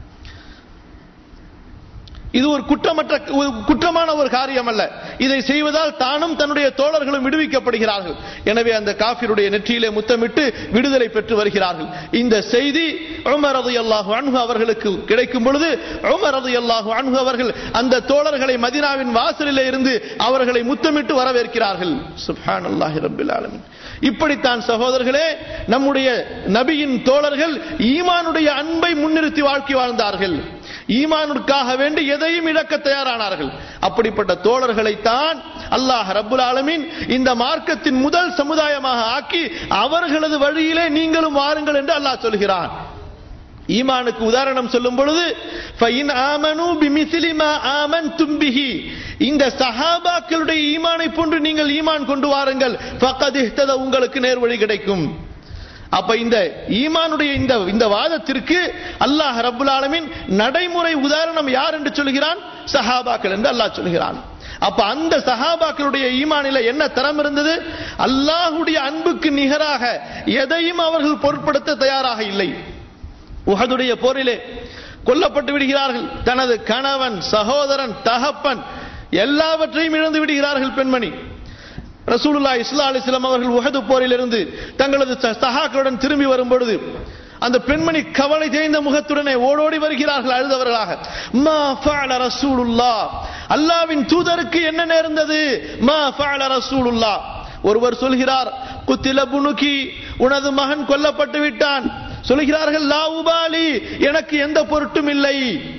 இது ஒரு குற்றமற்ற ஒரு குற்றமான ஒரு காரியம் அல்ல இதை செய்வதால் தானும் தன்னுடைய தோழர்களும் விடுவிக்கப்படுகிறார்கள் எனவே அந்த காஃபிருடைய நெற்றியிலே முத்தமிட்டு விடுதலை பெற்று வருகிறார்கள் இந்த செய்தி உமர் ரலியல்லாஹு அன்ஹு அவர்களுக்கு கிடைக்கும் பொழுது உமர் ரலியல்லாஹு அன்ஹு அவர்கள் அந்த தோழர்களை மதீனாவின் வாசலிலே இருந்து அவர்களை முத்தமிட்டு வரவேற்கிறார்கள் சுப்ஹானல்லாஹி ரப்பில் ஆலமீன் இப்படித்தான் சகோதரர்களே நம்முடைய நபியின் தோழர்கள் ஈமானுடைய அன்பை முன்னிறுத்தி வாழ்க்கை வாழ்ந்தார்கள் ஈமானுக்காக வேண்டி எதையும் இழக்க தயாரானார்கள் அப்படிப்பட்ட தோழர்களைத்தான் அல்லாஹ் ரப்புல் ஆலமீன் இந்த மார்க்கத்தின் முதல் சமுதாயமாக ஆக்கி அவர்களது வழியிலே நீங்களும் வாருங்கள் என்று அல்லாஹ் சொல்கிறான் ஈமானுக்கு உதாரணம் சொல்லும் பொழுது فَإِنْ آمَنُوا بِمِثْلِ مَا آمَنْتُمْ بِهِ இந்த சஹாபாக்களுடைய ஈமானை போன்று நீங்கள் ஈமான் கொண்டு வாருங்கள் فَقَدْ اهْتَدَوْا உங்களுக்கு நேர்வழி கிடைக்கும் அப்ப இந்த ஈமானுடைய இந்த இந்த வாதத்திற்கு அல்லாஹ் ரப்புல் ஆலமீன் நடைமுறை உதாரணம் யார் என்று சொல்கிறான் சஹாபாக்கள் என்று அல்லாஹ் சொல்கிறான் அப்ப அந்த சஹாபாக்களுடைய ஈமானில என்ன தரம் இருந்தது அல்லாஹுடைய அன்புக்கு நிகராக எதையும் அவர்கள் பொருட்படுத்த தயாராக இல்லை உஹதுடைய போரிலே கொல்லப்பட்டு விடுகிறார்கள் தனது கணவன் சகோதரன் தகப்பன் எல்லாவற்றையும் இழந்து விடுகிறார்கள் பெண்மணி ரசூலுல்லாஹி ஸல்லல்லாஹு அலைஹி வஸல்லம் அவர்கள் உஹது போரிலிருந்து தங்களது ச- சகாக்களுடன் திரும்பி வரும் பொழுது அந்த பெண்மணி கவலை தேய்ந்த முகத்துடனே ஓடோடி வருகிறார்கள் அழுதவர்களாக மா ஃபஅல ரசூலுல்லாஹ் அல்லாஹ்வின் தூதருக்கு என்ன நேர்ந்தது மா ஃபஅல ரசூலுல்லாஹ் ஒருவர் சொல்கிறார் குத்தில புனுகி உனது மகன் கொல்லப்பட்டு விட்டான் சொல்கிறார்கள் லா உபாலி எனக்கு எந்த பொருட்டும் இல்லை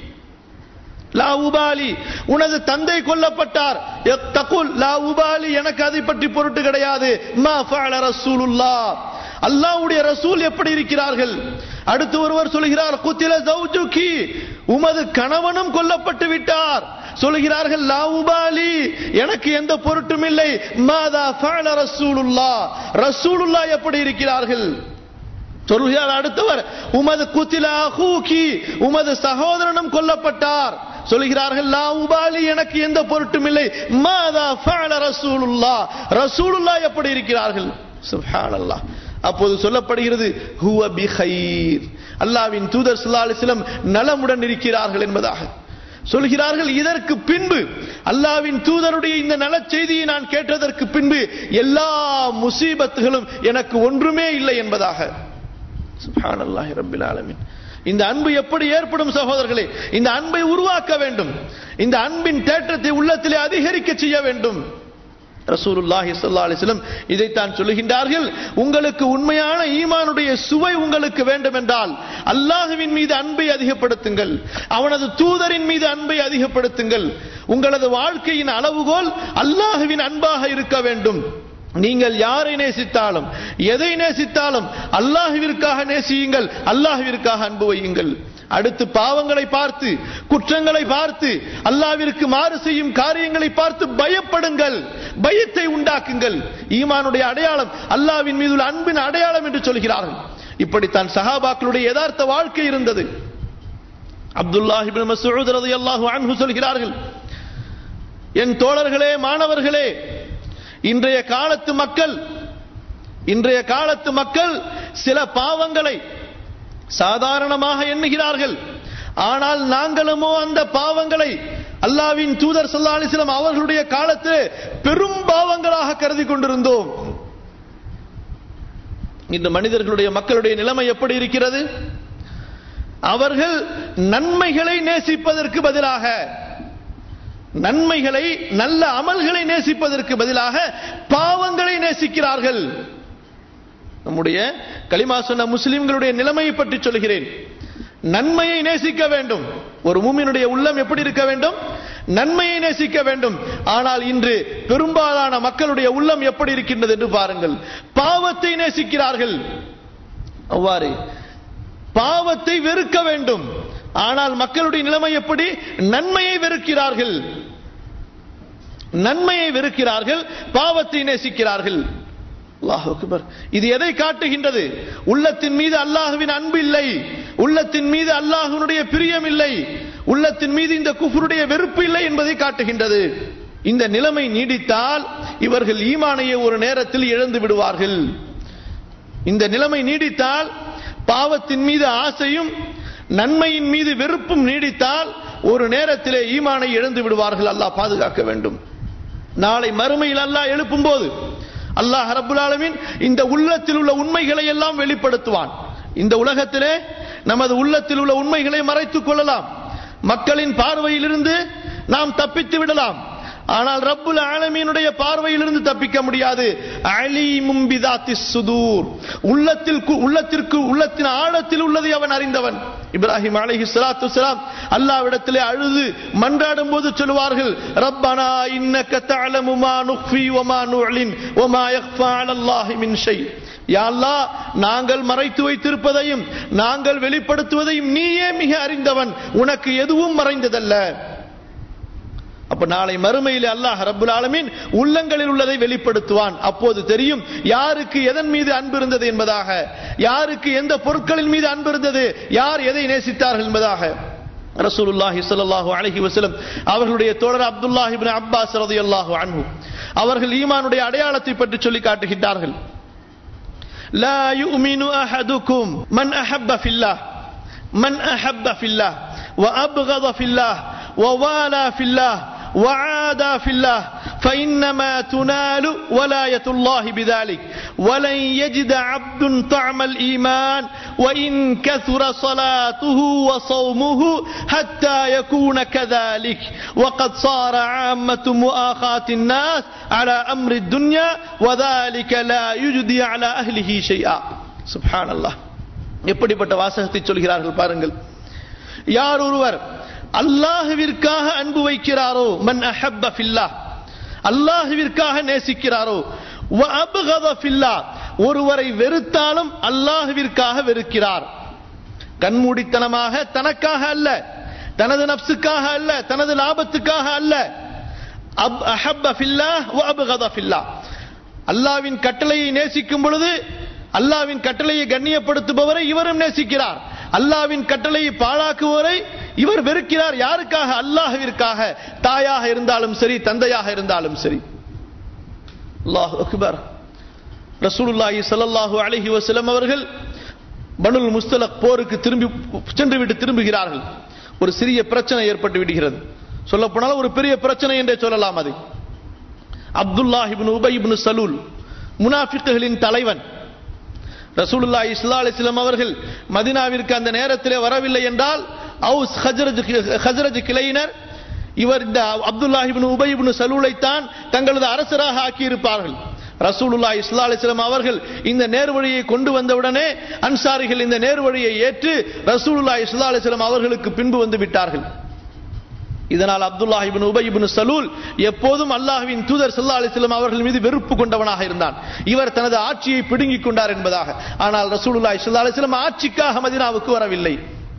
லா உபாலி உனது தந்தை கொல்லப்பட்டார் தகுல் லா உபாலி எனக்கு அதை பற்றி பொருட்டு கிடையாது மா ஃபஅல ரசூலுல்லாஹ் அல்லாஹ்வுடைய ரசூல் எப்படி இருக்கிறார்கள் அடுத்து ஒருவர் சொல்கிறார் குத்தில ஜௌஜுகி உமது கணவனும் கொல்லப்பட்டு விட்டார் சொல்கிறார்கள் லா உபாலி எனக்கு எந்த பொருட்டும் இல்லை மாதா ஃபஅல ரசூலுல்லாஹ் ரசூலுல்லாஹ் எப்படி இருக்கிறார்கள் சொல்கிறார் அடுத்தவர் உமது குத்தில அஹூகி உமது சகோதரனும் கொல்லப்பட்டார் சொல்கிறார்கள் லா உபாலி எனக்கு எந்த பொருட்டும் இல்லை மாதா ஃபஅல ரசூலுல்லாஹ் ரசூலுல்லாஹ் எப்படி இருக்கிறார்கள் சுப்ஹானல்லாஹ் அப்போது சொல்லப்படுகிறது ஹுவ பிஹைர் அல்லாஹ்வின் தூதர் ஸல்லல்லாஹு அலைஹி வஸல்லம் நலமுடன் இருக்கிறார்கள் என்பதாக சொல்கிறார்கள் இதற்கு பின்பு அல்லாவின் தூதருடைய இந்த நலச் செய்தியை நான் கேட்டதற்கு பின்பு எல்லா முசீபத்துகளும் எனக்கு ஒன்றுமே இல்லை என்பதாக சுப்ஹானல்லாஹி ரப்பில் ஆலமீன் இந்த அன்பு எப்படி ஏற்படும் சகோதரர்களே இந்த அன்பை உருவாக்க வேண்டும் இந்த அன்பின் தேற்றத்தை உள்ளத்திலே அதிகரிக்க செய்ய வேண்டும் ரசூலுல்லாஹி ஸல்லல்லாஹு அலைஹி வஸல்லம் இதைத்தான் சொல்லுகின்றார்கள் உங்களுக்கு உண்மையான ஈமானுடைய சுவை உங்களுக்கு வேண்டும் என்றால் அல்லாஹ்வின் மீது அன்பை அதிகப்படுத்துங்கள் அவனது தூதரின் மீது அன்பை அதிகப்படுத்துங்கள் உங்களது வாழ்க்கையின் அளவுகோல் அல்லாஹ்வின் அன்பாக இருக்க வேண்டும் நீங்கள் யாரை நேசித்தாலும் எதை நேசித்தாலும் அல்லாஹ்விற்காக நேசியுங்கள் அல்லாஹ்விற்காக அன்பு வையுங்கள் அடுத்து பாவங்களை பார்த்து குற்றங்களை பார்த்து அல்லாவிற்கு மாறு செய்யும் காரியங்களை பார்த்து பயப்படுங்கள் பயத்தை உண்டாக்குங்கள் ஈமானுடைய அடையாளம் அல்லாவின் மீது உள்ள அன்பின் அடையாளம் என்று சொல்கிறார்கள் இப்படித்தான் சஹாபாக்களுடைய யதார்த்த வாழ்க்கை இருந்தது அப்துல்லாஹி இப்னு மஸ்ஊத் ரலியல்லாஹு அன்ஹு சொல்கிறார்கள் என் தோழர்களே மாணவர்களே இன்றைய காலத்து மக்கள் இன்றைய காலத்து மக்கள் சில பாவங்களை சாதாரணமாக எண்ணுகிறார்கள் ஆனால் நாங்களுமோ அந்த பாவங்களை அல்லாவின் தூதர் ஸல்லல்லாஹு அலைஹி வஸல்லம் அவர்களுடைய காலத்தில் பெரும் பாவங்களாக கருதி கொண்டிருந்தோம் இந்த மனிதர்களுடைய மக்களுடைய நிலைமை எப்படி இருக்கிறது அவர்கள் நன்மைகளை நேசிப்பதற்கு பதிலாக நன்மைகளை நல்ல அமல்களை நேசிப்பதற்கு பதிலாக பாவங்களை நேசிக்கிறார்கள் நம்முடைய கலிமா சொன்ன முஸ்லிம்களுடைய நிலைமையை பற்றி சொல்கிறேன் நன்மையை நேசிக்க வேண்டும் ஒரு மூமினுடைய உள்ளம் எப்படி இருக்க வேண்டும் நன்மையை நேசிக்க வேண்டும் ஆனால் இன்று பெரும்பாலான மக்களுடைய உள்ளம் எப்படி இருக்கின்றது என்று பாருங்கள் பாவத்தை நேசிக்கிறார்கள் அவ்வாறு பாவத்தை வெறுக்க வேண்டும் ஆனால் மக்களுடைய நிலைமை எப்படி நன்மையை வெறுக்கிறார்கள் நன்மையை வெறுக்கிறார்கள் பாவத்தை நேசிக்கிறார்கள் அல்லாஹ் அக்பர் இது எதை காட்டுகின்றது உள்ளத்தின் மீது அல்லாஹுவின் அன்பு இல்லை உள்ளத்தின் மீது அல்லாஹுனுடைய பிரியம் இல்லை உள்ளத்தின் மீது இந்த குஃபருடைய வெறுப்பு இல்லை என்பதை காட்டுகின்றது இந்த நிலைமை நீடித்தால் இவர்கள் ஈமானையை ஒரு நேரத்தில் இழந்து விடுவார்கள் இந்த நிலைமை நீடித்தால் பாவத்தின் மீது ஆசையும் நன்மையின் மீது வெறுப்பும் நீடித்தால் ஒரு நேரத்திலே ஈமானை இழந்து விடுவார்கள் அல்லாஹ் பாதுகாக்க வேண்டும் நாளை மறுமையில் அல்லாஹ் எழுப்பும் போது அல்லாஹ் ரப்புல் ஆலமீன் இந்த உள்ளத்தில் உள்ள உண்மைகளை எல்லாம் வெளிப்படுத்துவான் இந்த உலகத்திலே நமது உள்ளத்தில் உள்ள உண்மைகளை மறைத்துக் கொள்ளலாம் மக்களின் பார்வையிலிருந்து நாம் தப்பித்து விடலாம் ஆனால் ரப்புல் ஆலமீனுடைய பார்வையிலிருந்து தப்பிக்க முடியாது அலீமும் பிதாத்தி சுதூர் உள்ளத்தில் உள்ளத்திற்கு உள்ளத்தின் ஆழத்தில் உள்ளதை அவன் அறிந்தவன் இப்ராஹிம் அலைஹி ஸலாத்து வஸலாம் அல்லாஹ்விடத்திலே அழுது மன்றாடும் போது சொல்வார்கள் ரப்பனா இன்னக தஅலமு மா நுக்ஃபி வ மா நுஅலின் வ மா யக்ஃபா அலல்லாஹி மின் ஷை யா அல்லாஹ் நாங்கள் மறைத்து வைத்திருப்பதையும் நாங்கள் வெளிப்படுத்துவதையும் நீயே மிக அறிந்தவன் உனக்கு எதுவும் மறைந்ததல்ல அப்ப நாளை மறுமையில் அல்லாஹ் ரப்புல் ஆலமீன் உள்ளங்களில் உள்ளதை வெளிப்படுத்துவான் அப்போது தெரியும் யாருக்கு எதன் மீது அன்பு இருந்தது என்பதாக யாருக்கு எந்த பொருட்களின் மீது அன்பு இருந்தது யார் எதை நேசித்தார்கள் என்பதாக ரசூலுல்லாஹி ஸல்லல்லாஹு அலைஹி வஸல்லம் அவர்களுடைய தோழர் அப்துல்லாஹ் இப்னு அப்பாஸ் ரலியல்லாஹு அன்ஹு அவர்கள் ஈமானுடைய அடையாளத்தை பற்றி சொல்லி காட்டுகின்றார்கள் லா யுமினு அஹதுக்கும் மன் அஹப்ப ஃபில்லாஹ் மன் அஹப்ப ஃபில்லாஹ் وأبغض في الله ووالى في الله وعادى في الله فإنما تنال ولاية الله بذلك ولن يجد عبد طعم الإيمان وإن كثر صلاته وصومه حتى يكون كذلك وقد صار عامة مؤاخاة الناس على أمر الدنيا وذلك لا يجدي على أهله شيئا سبحان الله எப்படிப்பட்ட வாசகத்தை சொல்கிறார்கள் பாருங்கள் யார் ஒருவர் அல்லாஹுவிற்காக அன்பு வைக்கிறாரோ மன் அஹப்ப ஃபில்லா அல்லாஹுவிற்காக நேசிக்கிறாரோ வ அப்கத ஃபில்லா ஒருவரை வெறுத்தாலும் அல்லாஹுவிற்காக வெறுக்கிறார் கண்மூடித்தனமாக தனக்காக அல்ல தனது நப்சுக்காக அல்ல தனது லாபத்துக்காக அல்ல அப் அஹப்ப ஃபில்லா வ அப்கத ஃபில்லா அல்லாவின் கட்டளையை நேசிக்கும் பொழுது அல்லாவின் கட்டளையை கண்ணியப்படுத்துபவரை இவரும் நேசிக்கிறார் அல்லாவின் கட்டளையை பாழாக்குவோரை இவர் வெறுக்கிறார் யாருக்காக அல்லாஹுவிற்காக தாயாக இருந்தாலும் சரி தந்தையாக இருந்தாலும் சரி அல்லாஹ் அக்பர் ரசூலுல்லாஹி ஸல்லல்லாஹு அலைஹி வஸல்லம் அவர்கள் பனுல் முஸ்தலக் போருக்கு திரும்பி சென்று விட்டு திரும்புகிறார்கள் ஒரு சிறிய பிரச்சனை ஏற்பட்டு விடுகிறது சொல்ல போனால் ஒரு பெரிய பிரச்சனை என்றே சொல்லலாம் அது அப்துல்லாஹ் இப்னு உபை இப்னு சலூல் முனாஃபிக்குகளின் தலைவன் ரசூலுல்லா இஸ்லா அலிஸ்லாம் அவர்கள் மதினாவிற்கு அந்த நேரத்திலே வரவில்லை என்றால் அவுஸ் ஹஜரஜ் ஹஜரஜ் கிளையினர் இவர் இந்த அப்துல்லாஹிபின் உபயிபின் சலூலைத்தான் தங்களது அரசராக ஆக்கியிருப்பார்கள் ரசூலுல்லா இஸ்லா அலிஸ்லாம் அவர்கள் இந்த நேர்வழியை கொண்டு வந்தவுடனே அன்சாரிகள் இந்த நேர்வழியை ஏற்று ரசூலுல்லா இஸ்லா அலிஸ்லாம் அவர்களுக்கு பின்பு வந்து விட்டார்கள் இதனால் Abdullah ibn Ubayy ibn Salul எப்போதும் அல்லாஹ்வின் தூதர் சல்லா அலிஸ்லாம் அவர்கள் மீது வெறுப்பு கொண்டவனாக இருந்தான் இவர் தனது ஆட்சியை பிடுங்கிக் கொண்டார் என்பதாக ஆனால் ரசூலுல்லாஹி ஸல்லல்லாஹு அலைஹி வஸல்லம் ஆட்சிக்காக மதீனாவுக்கு வரவில்லை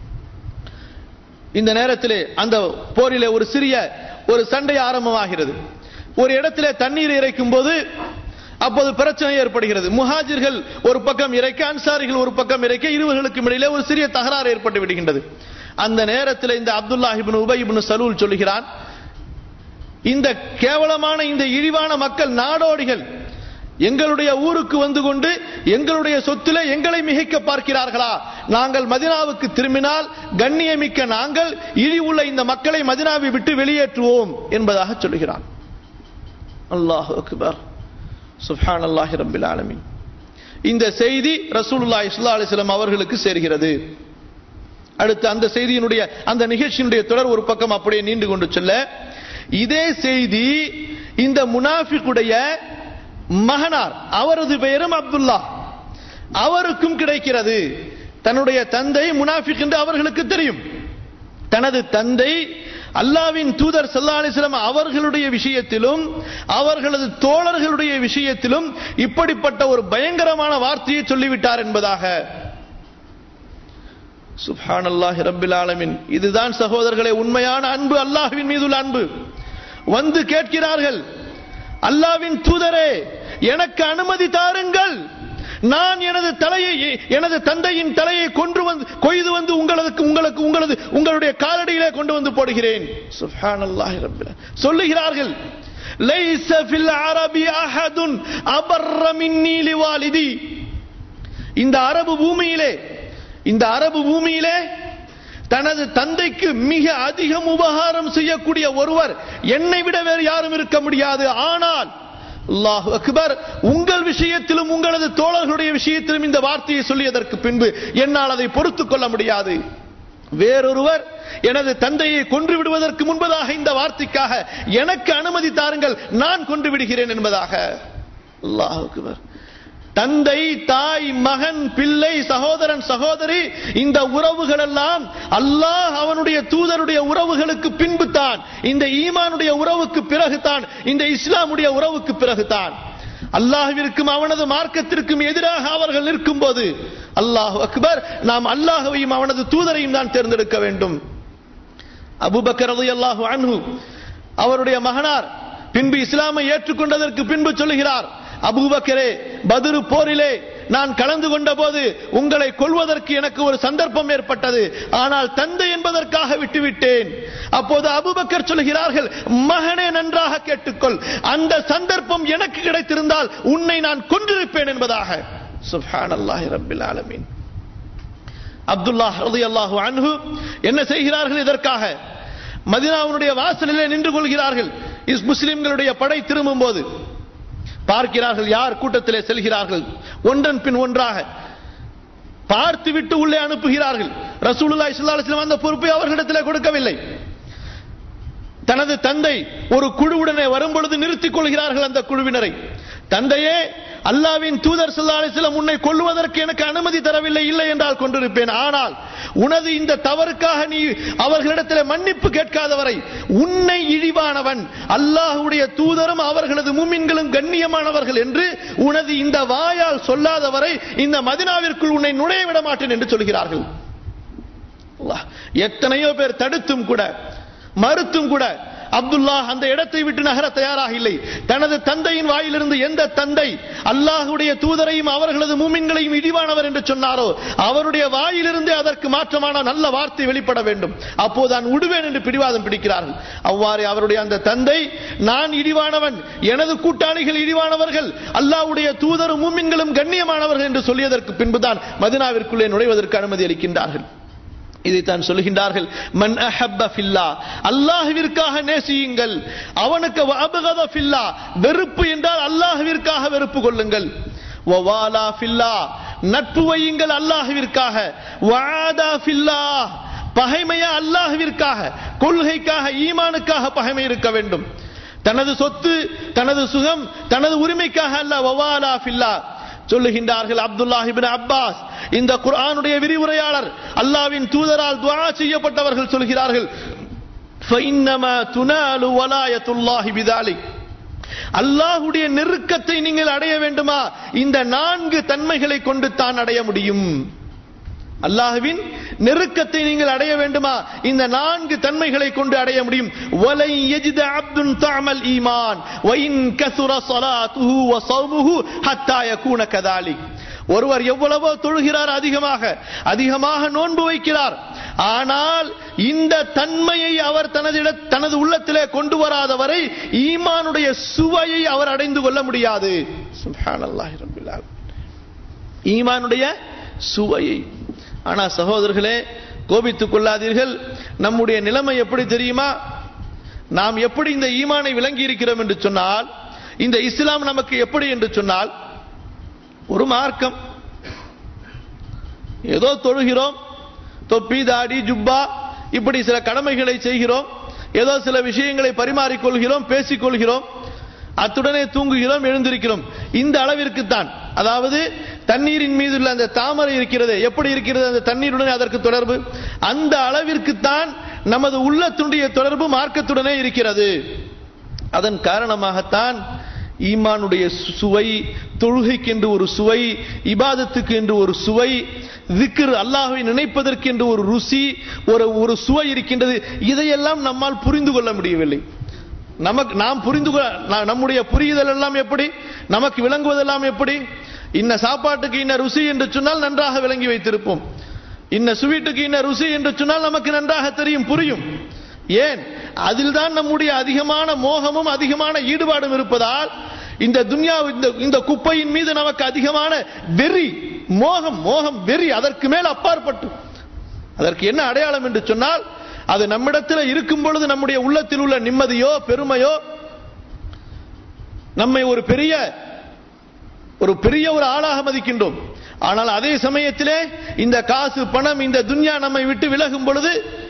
இந்த நேரத்திலே அந்த போரிலே ஒரு சிறிய ஒரு சண்டை ஆரம்பமாகிறது ஒரு இடத்திலே தண்ணீர் இறைக்கும் போது அப்போது பிரச்சனை ஏற்படுகிறது முஹாஜிர்கள் ஒரு பக்கம் இறைக்க அன்சாரிகள் ஒரு பக்கம் இறைக்க இருவர்களுக்கும் இடையிலே ஒரு சிறிய தகராறு ஏற்பட்டு விடுகின்றது அந்த நேரத்தில் இந்த அப்துல்லாஹிபின் உபை இப்னு சலூல் சொல்லுகிறான் இந்த கேவலமான இந்த இழிவான மக்கள் நாடோடிகள் எங்களுடைய ஊருக்கு வந்து கொண்டு எங்களுடைய சொத்திலே எங்களை மிகைக்க பார்க்கிறார்களா நாங்கள் மதினாவுக்கு திரும்பினால் கண்ணியமிக்க நாங்கள் இழிவுள்ள இந்த மக்களை மதினாவை விட்டு வெளியேற்றுவோம் என்பதாக சொல்லுகிறான் அல்லாஹ் அக்பர் சுப்ஹான் அல்லாஹி ரபில் ஆலமின் இந்த செய்தி ரசூலுல்லா இஸ்லா அலிஸ்லாம் அவர்களுக்கு சேர்கிறது அடுத்து அந்த செய்தியினுடைய அந்த நிகழ்ச்சியினுடைய தொடர் ஒரு பக்கம் அப்படியே நீண்டு கொண்டு செல்ல இதே செய்தி இந்த முனாஃபிக்குடைய மகனார் அவரது பெயரும் அப்துல்லா அவருக்கும் கிடைக்கிறது தன்னுடைய தந்தை முனாஃபிக் என்று அவர்களுக்கு தெரியும் தனது தந்தை அல்லாவின் தூதர் சல்லா அலிஸ்லாம் அவர்களுடைய விஷயத்திலும் அவர்களது தோழர்களுடைய விஷயத்திலும் இப்படிப்பட்ட ஒரு பயங்கரமான வார்த்தையை சொல்லிவிட்டார் என்பதாக சுப்ஹான் அல்லாஹி ரப்பில் ஆலமின் இதுதான் சகோதரர்களே உண்மையான அன்பு அல்லாஹ்வின் மீதுள்ள அன்பு வந்து கேட்கிறார்கள் அல்லாவின் தூதரே எனக்கு அனுமதி தாருங்கள் நான் எனது தலையை எனது தந்தையின் தலையை கொன்று வந்து கொய்து வந்து உங்களுக்கு உங்களுக்கு உங்களது உங்களுடைய காலடியிலே கொண்டு வந்து போடுகிறேன் சுப்ஹானல்லாஹி ரப்பில் சொல்லுகிறார்கள் லைஸ ஃபில் அரபி அஹதுன் அபர்ர மின்னி லிவாலிதி இந்த அரபு பூமியிலே இந்த அரபு பூமியிலே தனது தந்தைக்கு மிக அதிகம் உபகாரம் செய்யக்கூடிய ஒருவர் என்னை விட வேறு யாரும் இருக்க முடியாது ஆனால் அல்லாஹ் அக்பர் உங்கள் விஷயத்திலும் உங்களது தோழர்களுடைய விஷயத்திலும் இந்த வார்த்தையை சொல்லியதற்கு பின்பு என்னால் அதை பொறுத்துக் கொள்ள முடியாது வேறொருவர் எனது தந்தையை கொன்று விடுவதற்கு முன்பதாக இந்த வார்த்தைக்காக எனக்கு அனுமதி தாருங்கள் நான் கொன்று விடுகிறேன் என்பதாக அல்லாஹ் அக்பர் தந்தை தாய் மகன் பிள்ளை சகோதரன் சகோதரி இந்த உறவுகள் எல்லாம் அல்லாஹ் அவனுடைய தூதருடைய உறவுகளுக்கு பின்பு தான் இந்த ஈமானுடைய உறவுக்கு பிறகுதான் இந்த இஸ்லாமுடைய உறவுக்கு பிறகுதான் அல்லாஹ்விற்கும் அவனது மார்க்கத்திற்கும் எதிராக அவர்கள் நிற்கும் போது அல்லாஹ் அக்பர் நாம் அல்லாஹுவையும் அவனது தூதரையும் தான் தேர்ந்தெடுக்க வேண்டும் அபுபக்கர் ரலியல்லாஹு அன்ஹு அவருடைய மகனார் பின்பு இஸ்லாமை ஏற்றுக்கொண்டதற்கு பின்பு சொல்லுகிறார் அபூபக்கரே பதுரு போரிலே நான் கலந்து கொண்ட போது உங்களை கொல்வதற்கு எனக்கு ஒரு சந்தர்ப்பம் ஏற்பட்டது ஆனால் தந்தை என்பதற்காக விட்டுவிட்டேன் அப்போது அபுபக்கர் சொல்கிறார்கள் மகனே நன்றாக கேட்டுக்கொள் அந்த சந்தர்ப்பம் எனக்கு கிடைத்திருந்தால் உன்னை நான் கொன்றிருப்பேன் என்பதாக சுப்ஹானல்லாஹி ரப்பில் ஆலமீன் அப்துல்லாஹ் ரலியல்லாஹு அன்ஹு என்ன செய்கிறார்கள் இதற்காக மதினாவுடைய வாசலிலே நின்று கொள்கிறார்கள் இஸ் முஸ்லிம்களுடைய படை திரும்பும் போது பார்க்கிறார்கள் யார் கூட்டத்திலே செல்கிறார்கள் ஒன்றன் பின் ஒன்றாக பார்த்து விட்டு உள்ளே அனுப்புகிறார்கள் ரசூலுல்லாஹி ஸல்லல்லாஹு அலைஹி வஸல்லம் அந்த பொறுப்பை அவர்களிடத்திலே கொடுக்கவில்லை தனது தந்தை ஒரு குழுவுடனே வரும்பொழுது நிறுத்திக் கொள்கிறார்கள் அந்த குழுவினரை தந்தையே அல்லாவின் தூதர் ஸல்லல்லாஹு அலைஹி வஸல்லம் உன்னை கொல்லுவதற்கு எனக்கு அனுமதி தரவில்லை இல்லை என்றால் கொண்டிருப்பேன் ஆனால் உனது இந்த தவறுக்காக நீ அவர்களிடத்தில் மன்னிப்பு கேட்காதவரை உன்னை இழிவானவன் அல்லாஹ்வுடைய தூதரும் அவர்களது முமின்களும் கண்ணியமானவர்கள் என்று உனது இந்த வாயால் சொல்லாதவரை இந்த மதினாவிற்குள் உன்னை நுழைய விட மாட்டேன் என்று சொல்கிறார்கள் அல்லாஹ். எத்தனையோ பேர் தடுத்தும் கூட மறுத்தும் கூட அப்துல்லா அந்த இடத்தை விட்டு நகர தயாராக இல்லை தனது தந்தையின் வாயிலிருந்து எந்த தந்தை அல்லாஹுடைய தூதரையும் அவர்களது மூமின்களையும் இழிவானவர் என்று சொன்னாரோ அவருடைய வாயிலிருந்தே அதற்கு மாற்றமான நல்ல வார்த்தை வெளிப்பட வேண்டும் அப்போது நான் விடுவேன் என்று பிடிவாதம் பிடிக்கிறார்கள் அவ்வாறு அவருடைய அந்த தந்தை நான் இழிவானவன் எனது கூட்டாளிகள் இழிவானவர்கள் அல்லாஹ்வுடைய தூதரும் மூமின்களும் கண்ணியமானவர்கள் என்று சொல்லியதற்கு பின்புதான் மதினாவிற்குள்ளே நுழைவதற்கு அனுமதி அளிக்கின்றார்கள் இதைத்தான் சொல்கின்றார்கள் மன் அஹப்ப ஃபில்லா அல்லாஹ்விற்காக நேசியுங்கள் அவனுக்கு அபகத ஃபில்லா வெறுப்பு என்றால் அல்லாஹ்விற்காக வெறுப்பு கொள்ளுங்கள் வவாலா ஃபில்லா நட்பு வையுங்கள் அல்லாஹ்விற்காக வாதா ஃபில்லா பகைமையா அல்லாஹ்விற்காக கொள்கைக்காக ஈமானுக்காக பகைமை இருக்க வேண்டும் தனது சொத்து தனது சுகம் தனது உரிமைக்காக அல்ல வவாலா ஃபில்லா சொல்லுகின்றார்கள் அப்துல்லாஹ் இப்னு அப்பாஸ் இந்த குர்ஆனுடைய விரிவுரையாளர் அல்லாஹ்வின் தூதரால் துஆ செய்யப்பட்டவர்கள் சொல்கிறார்கள் فإنما تنال ولاية الله بذلك அல்லாஹ்வுடைய நெருக்கத்தை நீங்கள் அடைய வேண்டுமா இந்த நான்கு தன்மைகளை கொண்டு தான் அடைய முடியும் அல்லாஹ்வின் நெருக்கத்தை நீங்கள் அடைய வேண்டுமா இந்த நான்கு தன்மைகளை கொண்டு அடைய முடியும் வலை யஜித அப்துன் தஅமல் ஈமான் வஇன் கசுர ஸலாத்துஹு வ ஸௌமுஹு ஹத்தா யகூன கதாலிக் ஒருவர் எவ்வளவோ தொழுகிறார் அதிகமாக அதிகமாக நோன்பு வைக்கிறார் ஆனால் இந்த தன்மையை அவர் தனது இட- தனது உள்ளத்திலே கொண்டு வராதவரை ஈமானுடைய சுவையை அவர் அடைந்து கொள்ள முடியாது சுப்ஹானல்லாஹி ரப்பில் ஆலமீன் ஈமானுடைய சுவையை ஆனா சகோதரர்களே கோபித்துக் கொள்ளாதீர்கள் நம்முடைய நிலைமை எப்படி தெரியுமா நாம் எப்படி இந்த ஈமானை விளங்கி இருக்கிறோம் என்று சொன்னால் இந்த இஸ்லாம் நமக்கு எப்படி என்று சொன்னால் ஒரு மார்க்கம் ஏதோ தொழுகிறோம் தொப்பி தாடி ஜுப்பா இப்படி சில கடமைகளை செய்கிறோம் ஏதோ சில விஷயங்களை பரிமாறிக்கொள்கிறோம் பேசிக்கொள்கிறோம் அத்துடனே தூங்குகிறோம் எழுந்திருக்கிறோம் இந்த அளவிற்கு தான் அதாவது தண்ணீரின் மீது உள்ள அந்த தாமரை இருக்கிறது எப்படி இருக்கிறது அந்த தண்ணீருடன் அதற்கு தொடர்பு அந்த அளவிற்கு தான் நமது உள்ளத்துடைய தொடர்பு மார்க்கத்துடனே இருக்கிறது அதன் காரணமாகத்தான் ஈமானுடைய சு- சுவை தொழுகைக்கு என்று ஒரு சுவை இபாதத்துக்கு என்று ஒரு சுவை திக்ர் அல்லாஹ்வை நினைப்பதற்கு என்று ஒரு ருசி ஒரு ஒரு சுவை இருக்கின்றது இதையெல்லாம் நம்மால் புரிந்து கொள்ள முடியவில்லை நமக்கு நாம் புரிந்து கொள்ள நா- நம்முடைய புரிதல் எல்லாம் எப்படி நமக்கு விளங்குவதெல்லாம் எப்படி இன்ன சாப்பாட்டுக்கு இன்ன ருசி என்று சொன்னால் நன்றாக விளங்கி வைத்திருப்போம் இன்ன ஸ்வீட்டுக்கு இன்ன ருசி என்று சொன்னால் நமக்கு நன்றாக தெரியும் புரியும் ஏன் அதில் தான் நம்முடைய அதிகமான மோகமும் அதிகமான ஈடுபாடும் இருப்பதால் இந்த துன்யா இந்த இந்த குப்பையின் மீது நமக்கு அதிகமான வெறி மோகம் மோகம் வெறி அதற்கு மேல் அப்பாற்பட்டு அதற்கு என்ன அடையாளம் என்று சொன்னால் அது நம்மிடத்தில் இருக்கும் பொழுது நம்முடைய உள்ளத்தில் உள்ள நிம்மதியோ பெருமையோ நம்மை ஒரு பெரிய ஒரு பெரிய ஒரு ஆளாக மதிக்கின்றோம் ஆனால் அதே சமயத்திலே இந்த காசு பணம் இந்த துன்யா நம்மை விட்டு விலகும் பொழுது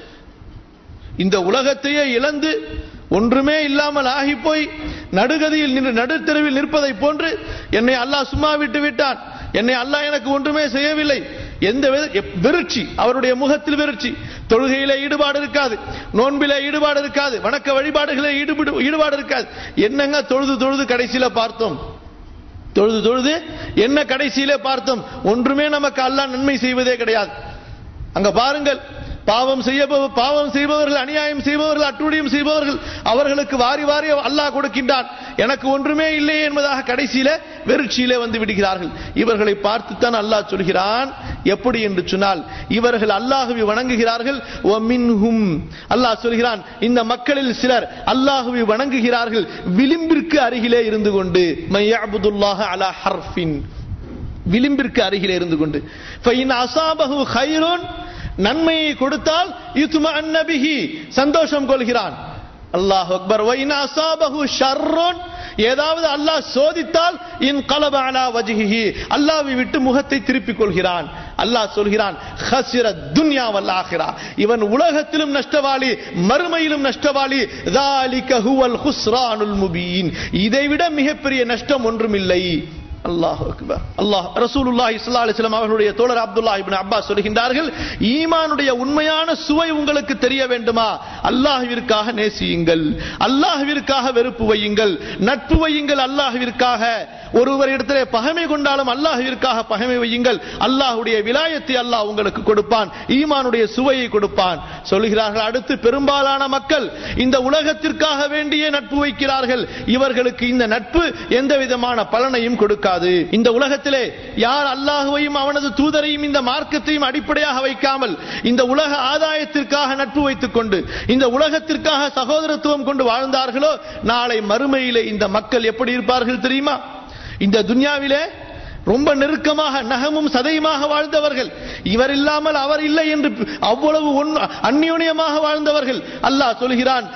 இந்த உலகத்தையே இழந்து ஒன்றுமே இல்லாமல் ஆகி போய் நடுகதியில் நின்று நடுத்தெருவில் நிற்பதை போன்று என்னை அல்லாஹ் சும்மா விட்டு விட்டான் என்னை அல்லாஹ் எனக்கு ஒன்றுமே செய்யவில்லை எந்த வித- எப்- வெறுட்சி அவருடைய முகத்தில் வெறுட்சி தொழுகையிலே ஈடுபாடு இருக்காது நோன்பிலே ஈடுபாடு இருக்காது வணக்க வழிபாடுகளே ஈடுபடு ஈடுபாடு இருக்காது என்னங்க தொழுது தொழுது கடைசியில பார்த்தோம் தொழுது தொழுது என்ன கடைசியிலே பார்த்தோம் ஒன்றுமே நமக்கு அல்லாஹ் நன்மை செய்வதே கிடையாது அங்க பாருங்கள் பாவம் செய்ய பாவம் செய்பவர்கள் அநியாயம் செய்பவர்கள் அட்டுழியம் செய்பவர்கள் அவர்களுக்கு வாரி வாரி அல்லாஹ் கொடுக்கின்றான் எனக்கு ஒன்றுமே இல்லை என்பதாக கடைசியில வெறுச்சியிலே வந்து விடுகிறார்கள் இவர்களை பார்த்துத்தான் அல்லாஹ் சொல்கிறான் எப்படி என்று சொன்னால் இவர்கள் அல்லாஹுவை வணங்குகிறார்கள் وَمِنْهُمْ அல்லாஹ் சொல்கிறான் இந்த மக்களில் சிலர் அல்லாஹுவை வணங்குகிறார்கள் விளிம்பிற்கு அருகிலே இருந்து கொண்டு மையபுதுல்லாஹ அலா ஹர்ஃபின் விளிம்பிற்கு அருகிலே இருந்து கொண்டு فَإِنْ أَصَابَهُ خَيْرٌ நன்மையை கொடுத்தால் யுத்ம அன்னபிஹி சந்தோஷம் கொள்கிறான் அல்லாஹ் அக்பர் وَإِنْ أَصَابَهُ شَرٌّ ஏதாவது அல்லாஹ் சோதித்தால் இன் கலப அலா வஜ்ஹிஹி அல்லாஹ்வை விட்டு முகத்தை திருப்பிக் கொள்கிறான் அல்லாஹ் சொல்கிறான் ஹசிர துன்யா வல் ஆখিরা இவன் உலகத்திலும் நஷ்டவாளி மறுமையிலும் நஷ்டவாளி ذَلِكَ هُوَ الْخُسْرَانُ الْمُبِينُ இதைவிட மிகப்பெரிய நஷ்டம் ஒன்றுமில்லை அல்லாஹ் அக்பர் அல்லாஹ் ரசூலுல்லாஹி ஸல்லல்லாஹு அலைஹி வஸல்லம் அவர்களுடைய தோழர் அப்துல்லாஹ் இப்னு அப்பாஸ் சொல்கின்றார்கள் ஈமானுடைய உண்மையான சுவை உங்களுக்கு தெரிய வேண்டுமா அல்லாஹ்விற்காக நேசியுங்கள் அல்லாஹ்விற்காக வெறுப்பு வையுங்கள் நட்பு வையுங்கள் அல்லாஹ்விற்காக ஒருவர் இடத்திலே பகைமை கொண்டாலும் அல்லாஹ்விற்காக பகைமை வையுங்கள் அல்லாஹ்வுடைய விலாயத்தை அல்லாஹ் உங்களுக்கு கொடுப்பான் ஈமானுடைய சுவையை கொடுப்பான் சொல்கிறார்கள் அடுத்து பெரும்பாலான மக்கள் இந்த உலகத்திற்காக வேண்டியே நட்பு வைக்கிறார்கள் இவர்களுக்கு இந்த நட்பு எந்த விதமான பலனையும் கொடுக்காது இந்த உலகத்திலே யார் அல்லாஹுவையும் அவனது தூதரையும் இந்த மார்க்கத்தையும் அடிப்படையாக வைக்காமல் இந்த உலக ஆதாயத்திற்காக நட்பு வைத்துக் கொண்டு இந்த உலகத்திற்காக சகோதரத்துவம் கொண்டு வாழ்ந்தார்களோ நாளை மறுமையிலே இந்த மக்கள் எப்படி இருப்பார்கள் தெரியுமா இந்த துன்யாவிலே ரொம்ப நெருக்கமாக நகமும் சதையுமாக வாழ்ந்தவர்கள் இவர் இல்லாமல் அவர் இல்லை என்று அவ்வளவு ஒன்- அந்யோன்யமாக வாழ்ந்தவர்கள் அல்லாஹ் சொல்கிறான்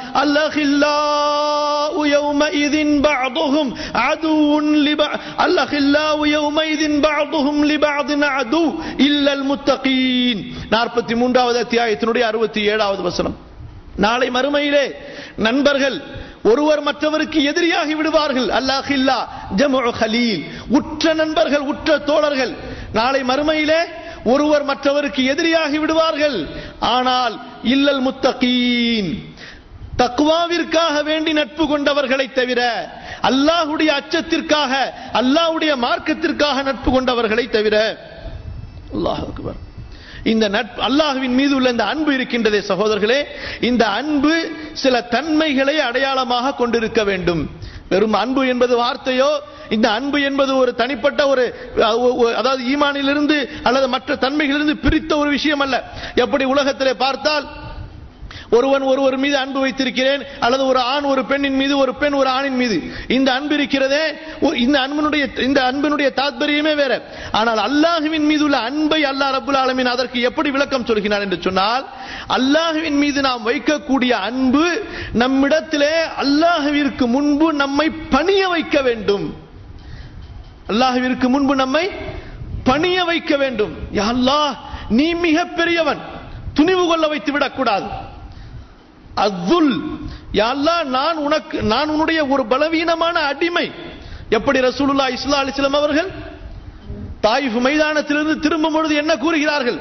அல்லாஹில்லாஹு யௌமஇதின் பஅதுஹும் அதுவுன் லிப அல்லாஹில்லாஹு யௌமஇதின் பஅதுஹும் லிபஅதின் அது இல்லல் முத்தகீன் 43வது அத்தியாயத்தினுடைய 67வது வசனம் நாளை மறுமையிலே நண்பர்கள் ஒருவர் மற்றவருக்கு எதிரியாகி விடுவார்கள் அல்லாஹில்லா ஜமு ஹலீல் உற்ற நண்பர்கள் உற்ற தோழர்கள் நாளை மறுமையிலே ஒருவர் மற்றவருக்கு எதிரியாகி விடுவார்கள் ஆனால் இல்லல் முத்தகீன் தக்குவாவிற்காக வேண்டி நட்பு கொண்டவர்களை தவிர அல்லாஹுடைய அச்சத்திற்காக அல்லாஹ்வுடைய மார்க்கத்திற்காக நட்பு கொண்டவர்களை தவிர அல்லாஹ் அக்பர் இந்த நட்பு அல்லாஹ்வின் மீது உள்ள இந்த அன்பு இருக்கின்றதே சகோதரர்களே இந்த அன்பு சில தன்மைகளை அடையாளமாக கொண்டிருக்க வேண்டும் வெறும் அன்பு என்பது வார்த்தையோ இந்த அன்பு என்பது ஒரு தனிப்பட்ட ஒரு அஹ், ஒ- ஒ- அதாவது ஈமானிலிருந்து அல்லது மற்ற தன்மைகளிலிருந்து பிரித்த ஒரு விஷயம் அல்ல எப்படி உலகத்திலே பார்த்தால் ஒருவன் ஒருவர் மீது அன்பு வைத்திருக்கிறேன் அல்லது ஒரு ஆண் ஒரு பெண்ணின் மீது ஒரு பெண் ஒரு ஆணின் மீது இந்த அன்பு இருக்கிறதே ஒ- இந்த அன்பினுடைய இந்த அன்பினுடைய தாத்பரியமே வேற ஆனால் அல்லாஹுவின் மீது உள்ள அன்பை அல்லாஹ் ரப்புல் ஆலமீன் அதற்கு எப்படி விளக்கம் சொல்கிறார் என்று சொன்னால் அல்லாஹுவின் மீது நாம் வைக்கக்கூடிய அன்பு நம்மிடத்திலே அல்லாஹுவிற்கு முன்பு நம்மை பணிய வைக்க வேண்டும் அல்லாஹுவிற்கு முன்பு நம்மை பணிய வைக்க வேண்டும் யா அல்லாஹ் நீ மிக பெரியவன் துணிவு கொள்ள வைத்து விடக்கூடாது அத்துல் யா அல்லாஹ் நான் உனக்கு நான் உன்னுடைய ஒரு பலவீனமான அடிமை எப்படி ரசூலுல்லாஹி ஸல்லல்லாஹு அலைஹி வஸல்லம் அவர்கள் தாயிஃப் மைதானத்திலிருந்து திரும்பும் பொழுது என்ன கூறுகிறார்கள்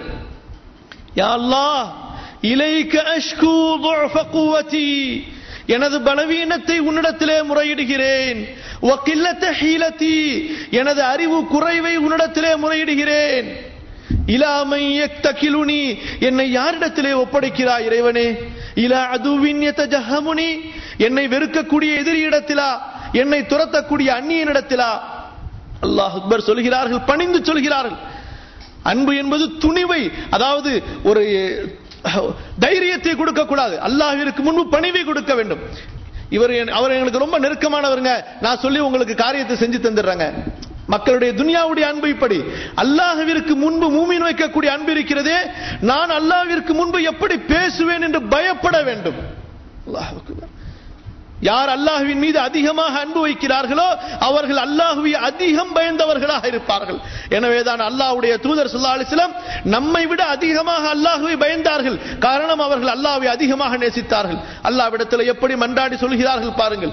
யா அல்லாஹ் இலைக்க அஷ்கு ضعف قوتي எனது பலவீனத்தை உன்னிடத்திலே முறையிடுகிறேன் وقلة حيلتي எனது அறிவு குறைவை உன்னிடத்திலே முறையிடுகிறேன் இலாமை யக்தகிலுனி என்னை யாரிடத்திலே ஒப்படைக்கிறாய் இறைவனே இலா அதுவின் யதஜஹமுனி என்னை வெறுக்கக்கூடிய எதிரியிடத்திலா என்னை துரத்தக்கூடிய அந்நியனிடத்திலா அல்லாஹ் அக்பர் சொல்கிறார்கள் பணிந்து சொல்கிறார்கள் அன்பு என்பது துணிவை அதாவது ஒரு அஹ், தைரியத்தை கொடுக்க கூடாது அல்லாஹ்விற்கு முன்பு பணிவை கொடுக்க வேண்டும் இவர் என்- அவர் எங்களுக்கு ரொம்ப நெருக்கமானவருங்க நான் சொல்லி உங்களுக்கு காரியத்தை செஞ்சு தந்துடுறேங்க மக்களுடைய துனியாவுடைய அன்பு இப்படி அல்லாஹ்விற்கு முன்பு மூமின் வைக்கக்கூடிய அன்பு இருக்கிறதே நான் அல்லாஹ்விற்கு முன்பு எப்படி பேசுவேன் என்று பயப்பட வேண்டும் அல்லாஹ் அக்பர். யார் அல்லாஹுவின் மீது அதிகமாக அன்பு வைக்கிறார்களோ அவர்கள் அல்லாஹுவை அதிகம் பயந்தவர்களாக இருப்பார்கள் எனவேதான் அல்லாஹ்வுடைய தூதர் ஸல்லல்லாஹு அலைஹி வஸல்லம் நம்மை விட அதிகமாக அல்லாஹுவை பயந்தார்கள் காரணம் அவர்கள் அல்லாஹ்வை அதிகமாக நேசித்தார்கள் அல்லாஹ்விடத்தில் எப்படி மன்றாடி சொல்கிறார்கள் பாருங்கள்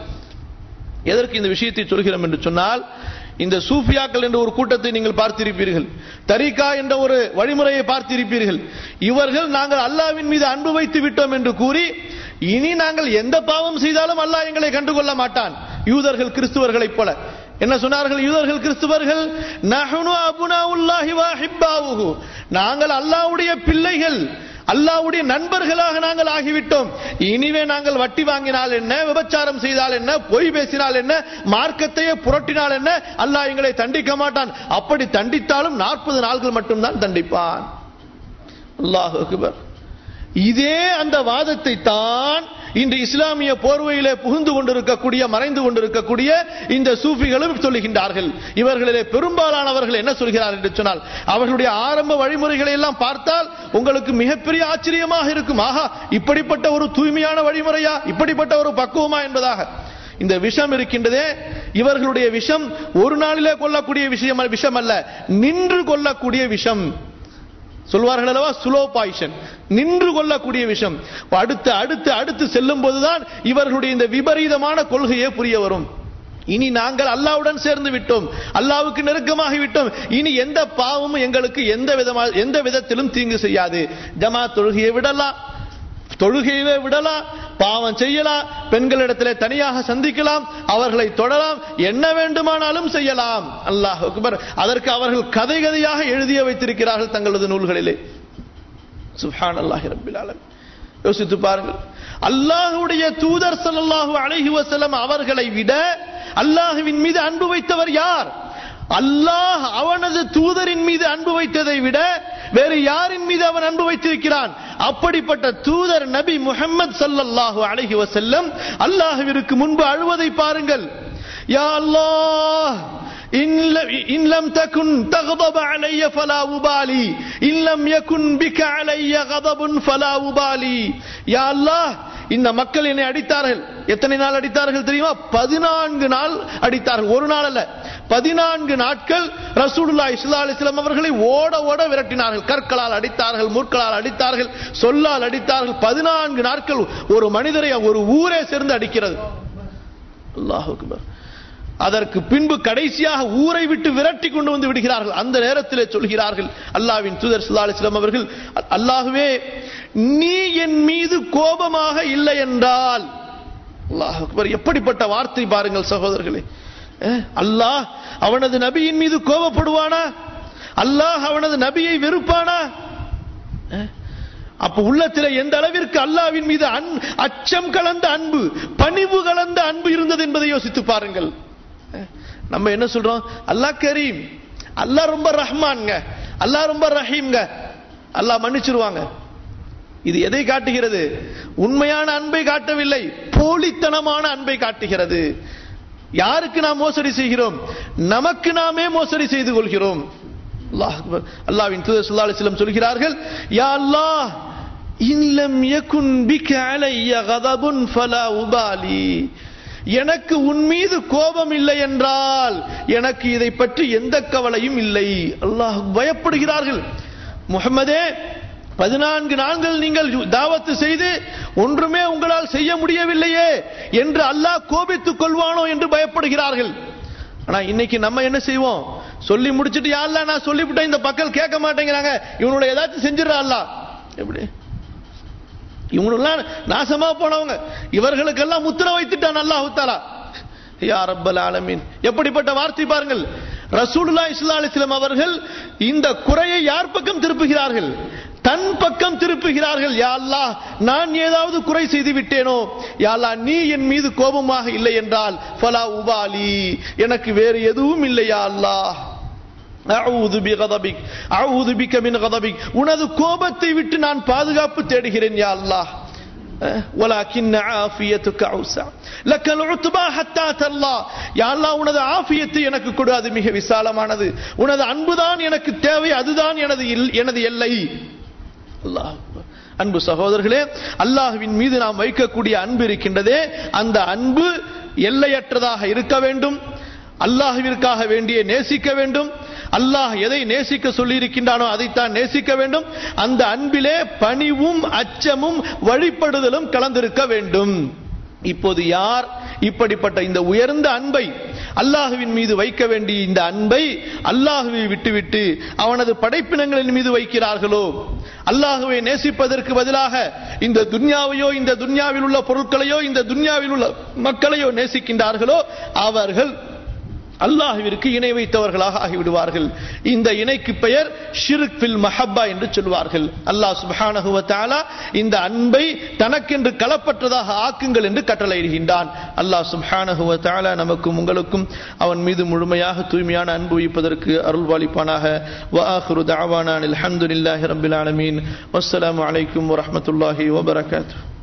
எதற்கு இந்த விஷயத்தை சொல்கிறோம் என்று சொன்னால் இந்த சூஃபியாக்கள் என்ற ஒரு கூட்டத்தை நீங்கள் பார்த்திருப்பீர்கள் தரீகா என்ற ஒரு வழிமுறையை பார்த்திருப்பீர்கள் இவர்கள் நாங்கள் அல்லாவின் மீது அன்பு வைத்து விட்டோம் என்று கூறி இனி நாங்கள் எந்த பாவம் செய்தாலும் அல்லாஹ் எங்களை கண்டுகொள்ள மாட்டான் யூதர்கள் கிறிஸ்துவர்களைப் போல என்ன சொன்னார்கள் யூதர்கள் கிறிஸ்துவர்கள் நஹ்னு அபுனாவுல்லாஹி வ ஹிப்பாவுஹு நாங்கள் அல்லாஹ்வுடைய பிள்ளைகள் அல்லாஹ்வுடைய நண்பர்களாக நாங்கள் ஆகிவிட்டோம் இனிவே நாங்கள் வட்டி வாங்கினால் என்ன விபச்சாரம் செய்தால் என்ன பொய் பேசினால் என்ன மார்க்கத்தையே புரட்டினால் என்ன அல்லாஹ் எங்களை தண்டிக்க மாட்டான் அப்படி தண்டித்தாலும் நாற்பது நாட்கள் மட்டும்தான் தண்டிப்பான் அல்லாஹ் அக்பர் இதே அந்த வாதத்தை தான் இன்று இஸ்லாமிய போர்வையிலே புகுந்து கொண்டிருக்கக்கூடிய மறைந்து கொண்டிருக்கக்கூடிய இந்த சூஃபிகளும் சொல்லுகின்றார்கள் இவர்களிலே பெரும்பாலானவர்கள் என்ன சொல்கிறார்கள் என்று சொன்னால் அவர்களுடைய ஆரம்ப வழிமுறைகளை எல்லாம் பார்த்தால் உங்களுக்கு மிகப்பெரிய ஆச்சரியமாக இருக்கும் ஆஹா இப்படிப்பட்ட ஒரு தூய்மையான வழிமுறையா இப்படிப்பட்ட ஒரு பக்குவமா என்பதாக இந்த விஷம் இருக்கின்றதே இவர்களுடைய விஷம் ஒரு நாளிலே கொல்லக்கூடிய விஷயம் விஷம் அல்ல நின்று கொல்லக்கூடிய விஷம் சொல்வார்கள் அல்லவா ஸ்லோ பாய்ஷன் நின்று கொள்ளக்கூடிய விஷயம் அடுத்து அடுத்து அடுத்து செல்லும் போதுதான் இவர்களுடைய இந்த விபரீதமான கொள்கையே புரிய வரும் இனி நாங்கள் அல்லாவுடன் சேர்ந்து விட்டோம் அல்லாவுக்கு நெருக்கமாகி விட்டோம் இனி எந்த பாவமும் எங்களுக்கு எந்த விதமா எந்த விதத்திலும் தீங்கு செய்யாது ஜமா தொழுகையை விடலாம் தொழுகையவே விடலாம் பாவம் செய்யலாம் பெண்களிடத்திலே தனியாக சந்திக்கலாம் அவர்களை தொடலாம் என்ன வேண்டுமானாலும் செய்யலாம் அல்லாஹ் அக்பர் அதற்கு அவர்கள் கதை கதையாக எழுதிய வைத்திருக்கிறார்கள் தங்களது நூல்களிலே சுப்ஹான் அல்லாஹி ரப்பில் ஆலமீன் யோசித்து பாருங்கள் அல்லாஹ்வுடைய தூதர் ஸல்லல்லாஹு அலைஹி வஸல்லம் அவர்களை விட அல்லாஹ்வின் மீது அன்பு வைத்தவர் யார் அல்லாஹ் அவனது தூதரின் மீது அன்பு வைத்ததை விட வேறு யாரின் மீது அவன் அன்பு வைத்திருக்கிறான் அப்படிப்பட்ட தூதர் நபி முஹம்மது ஸல்லல்லாஹு அலைஹி வஸல்லம் அல்லாஹ்விற்கு முன்பு அழுவதை பாருங்கள் யா அல்லாஹ் إن ل- إن لم تكن تغضب علي فلا أبالي إن لم يكن بك علي غضب فلا أبالي يا الله இந்த மக்கள் என்னை அடித்தார்கள் எத்தனை நாள் அடித்தார்கள் தெரியுமா பதினான்கு நாள் அடித்தார்கள் ஒரு நாள் அல்ல பதினான்கு நாட்கள் ரசூலுல்லாஹி ஸல்லல்லாஹு அலைஹி வஸல்லம் அவர்களை ஓட ஓட விரட்டினார்கள் கற்களால் அடித்தார்கள் முற்களால் அடித்தார்கள் சொல்லால் அடித்தார்கள் பதினான்கு நாட்கள் ஒரு மனிதரை ஒரு ஊரே சேர்ந்து அடிக்கிறது அல்லாஹ் அக்பர் அதற்கு பின்பு கடைசியாக ஊரை விட்டு விரட்டி கொண்டு வந்து விடுகிறார்கள் அந்த நேரத்திலே சொல்கிறார்கள் அல்லாவின் தூதர் ஸல்லல்லாஹு அலைஹி வஸல்லம் அவர்கள் அல்லாஹ்வே நீ என் மீது கோபமாக இல்லை என்றால் அல்லாஹ் அக்பர் எப்படிப்பட்ட வார்த்தை பாருங்கள் சகோதரர்களே அஹ், அல்லாஹ் அவனது நபியின் மீது கோபப்படுவானா அல்லாஹ் அவனது நபியை வெறுப்பானா அஹ், அப்ப உள்ளத்திலே எந்த அளவிற்கு அல்லாவின் மீது அன் அச்சம் கலந்த அன்பு பணிவு கலந்த அன்பு இருந்தது என்பதை யோசித்து பாருங்கள் அஹ், நம்ம என்ன சொல்றோம் அல்லாஹ் கரீம் அல்லாஹ் ரொம்ப ரஹ்மான்ங்க அல்லாஹ் ரொம்ப ரஹீம்ங்க அல்லாஹ் மன்னிச்சிருவாங்க இது எதை காட்டுகிறது உண்மையான அன்பை காட்டவில்லை போலித்தனமான அன்பை காட்டுகிறது யாருக்கு நாம் மோசடி செய்கிறோம் நமக்கு நாமே மோசடி செய்து கொள்கிறோம் அல்லாஹ் அக்பர். அல்லாஹ்வின் தூதர் ஸல்லல்லாஹு அலைஹி வஸல்லம் சொல்கிறார்கள் யா அல்லாஹ் இல்லம் யகுன் பிக அலைய கதபுன் ஃபலா உபாலி எனக்கு உன் மீது கோபம் இல்லை என்றால் எனக்கு இதை பற்றி எந்த கவலையும் இல்லை அல்லாஹ் பயப்படுகிறார்கள் முஹம்மதே பதினான்கு நாட்கள் நீங்கள் தாவத்து செய்து ஒன்றுமே உங்களால் செய்ய முடியவில்லையே என்று அல்லாஹ் கோபித்துக் கொள்வானோ என்று பயப்படுகிறார்கள் ஆனா இன்னைக்கு நம்ம என்ன செய்வோம் சொல்லி முடிச்சிட்டு யாருல நான் சொல்லிவிட்டேன் இந்த பக்கம் கேட்க மாட்டேங்கிறாங்க இவனோட ஏதாச்சும் செஞ்சிடறா அல்லாஹ் எப்படி இவங்களெல்லாம் நாசமா போனவங்க இவர்களுக்கெல்லாம் முத்திர வைத்துட்டான் அல்லாஹ் தாலா யா ரப்பல் ஆலமீன் எப்படிப்பட்ட வார்த்தை பாருங்கள் ரசூலுல்லாஹி ஸல்லல்லாஹு அலைஹி வஸல்லம் அவர்கள் இந்த குறையை யார் பக்கம் திருப்புகிறார்கள் தன் பக்கம் திருப்புகிறார்கள் யா அல்லாஹ் நான் ஏதாவது குறை செய்து விட்டேனோ யா அல்லாஹ் நீ என் மீது கோபமாக இல்லை என்றால் ஃபலா உபாலி எனக்கு வேறு எதுவும் இல்லை யா அல்லாஹ் அஊது பிகதபிக் அஊது பிக மின் கதபிக் உனது கோபத்தை விட்டு நான் பாதுகாப்பு தேடுகிறேன் யா அல்லாஹ் ولكن عافيتك اوسع لك العتبى حتى ترضى யா அல்லாஹ் உனது ஆஃபியத்தை எனக்கு கொடு அது மிக விசாலமானது உனது அன்புதான் எனக்கு தேவை அதுதான் எனது இல்- எனது எல்லை அல்லாஹ் அன்பு சகோதரர்களே அல்லாஹ்வின் மீது நாம் வைக்கக்கூடிய அன்பு இருக்கின்றதே அந்த அன்பு எல்லையற்றதாக இருக்க வேண்டும் அல்லாஹ்விற்காக வேண்டிய நேசிக்க வேண்டும் அல்லாஹ் எதை நேசிக்க சொல்லி இருக்கின்றானோ அதைத்தான் நேசிக்க வேண்டும் அந்த அன்பிலே பணிவும் அச்சமும் வழிபடுதலும் கலந்திருக்க வேண்டும் இப்போது யார் இப்படிப்பட்ட இந்த உயர்ந்த அன்பை அல்லாஹுவின் மீது வைக்க வேண்டிய இந்த அன்பை அல்லாஹுவை விட்டுவிட்டு அவனது படைப்பினங்களின் மீது வைக்கிறார்களோ அல்லாஹுவை நேசிப்பதற்கு பதிலாக இந்த துன்யாவையோ இந்த துன்யாவில் உள்ள பொருட்களையோ இந்த துன்யாவில் உள்ள மக்களையோ நேசிக்கின்றார்களோ அவர்கள் அல்லாஹுவிற்கு இணை வைத்தவர்களாக ஆகிவிடுவார்கள் இந்த இணைக்கு பெயர் ஷிர்க் ஃபில் மஹப்பா என்று சொல்வார்கள் அல்லாஹ் சுப்ஹானஹு வ தஆலா இந்த அன்பை தனக்கென்று கலப்பற்றதாக ஆக்குங்கள் என்று கட்டளையிடுகின்றான் அல்லாஹ் சுப்ஹானஹு வ தஆலா நமக்கும் உங்களுக்கும் அவன் மீது முழுமையாக தூய்மையான அன்பு வைப்பதற்கு அருள்வாளிப்பானாக வ ஆஹிரு தஅவானா அல்ஹம்துலில்லாஹி ரப்பில் ஆலமீன் வஸ்ஸலாமு அலைக்கும் வரஹ்மத்துல்லாஹி வ பரகாத்துஹு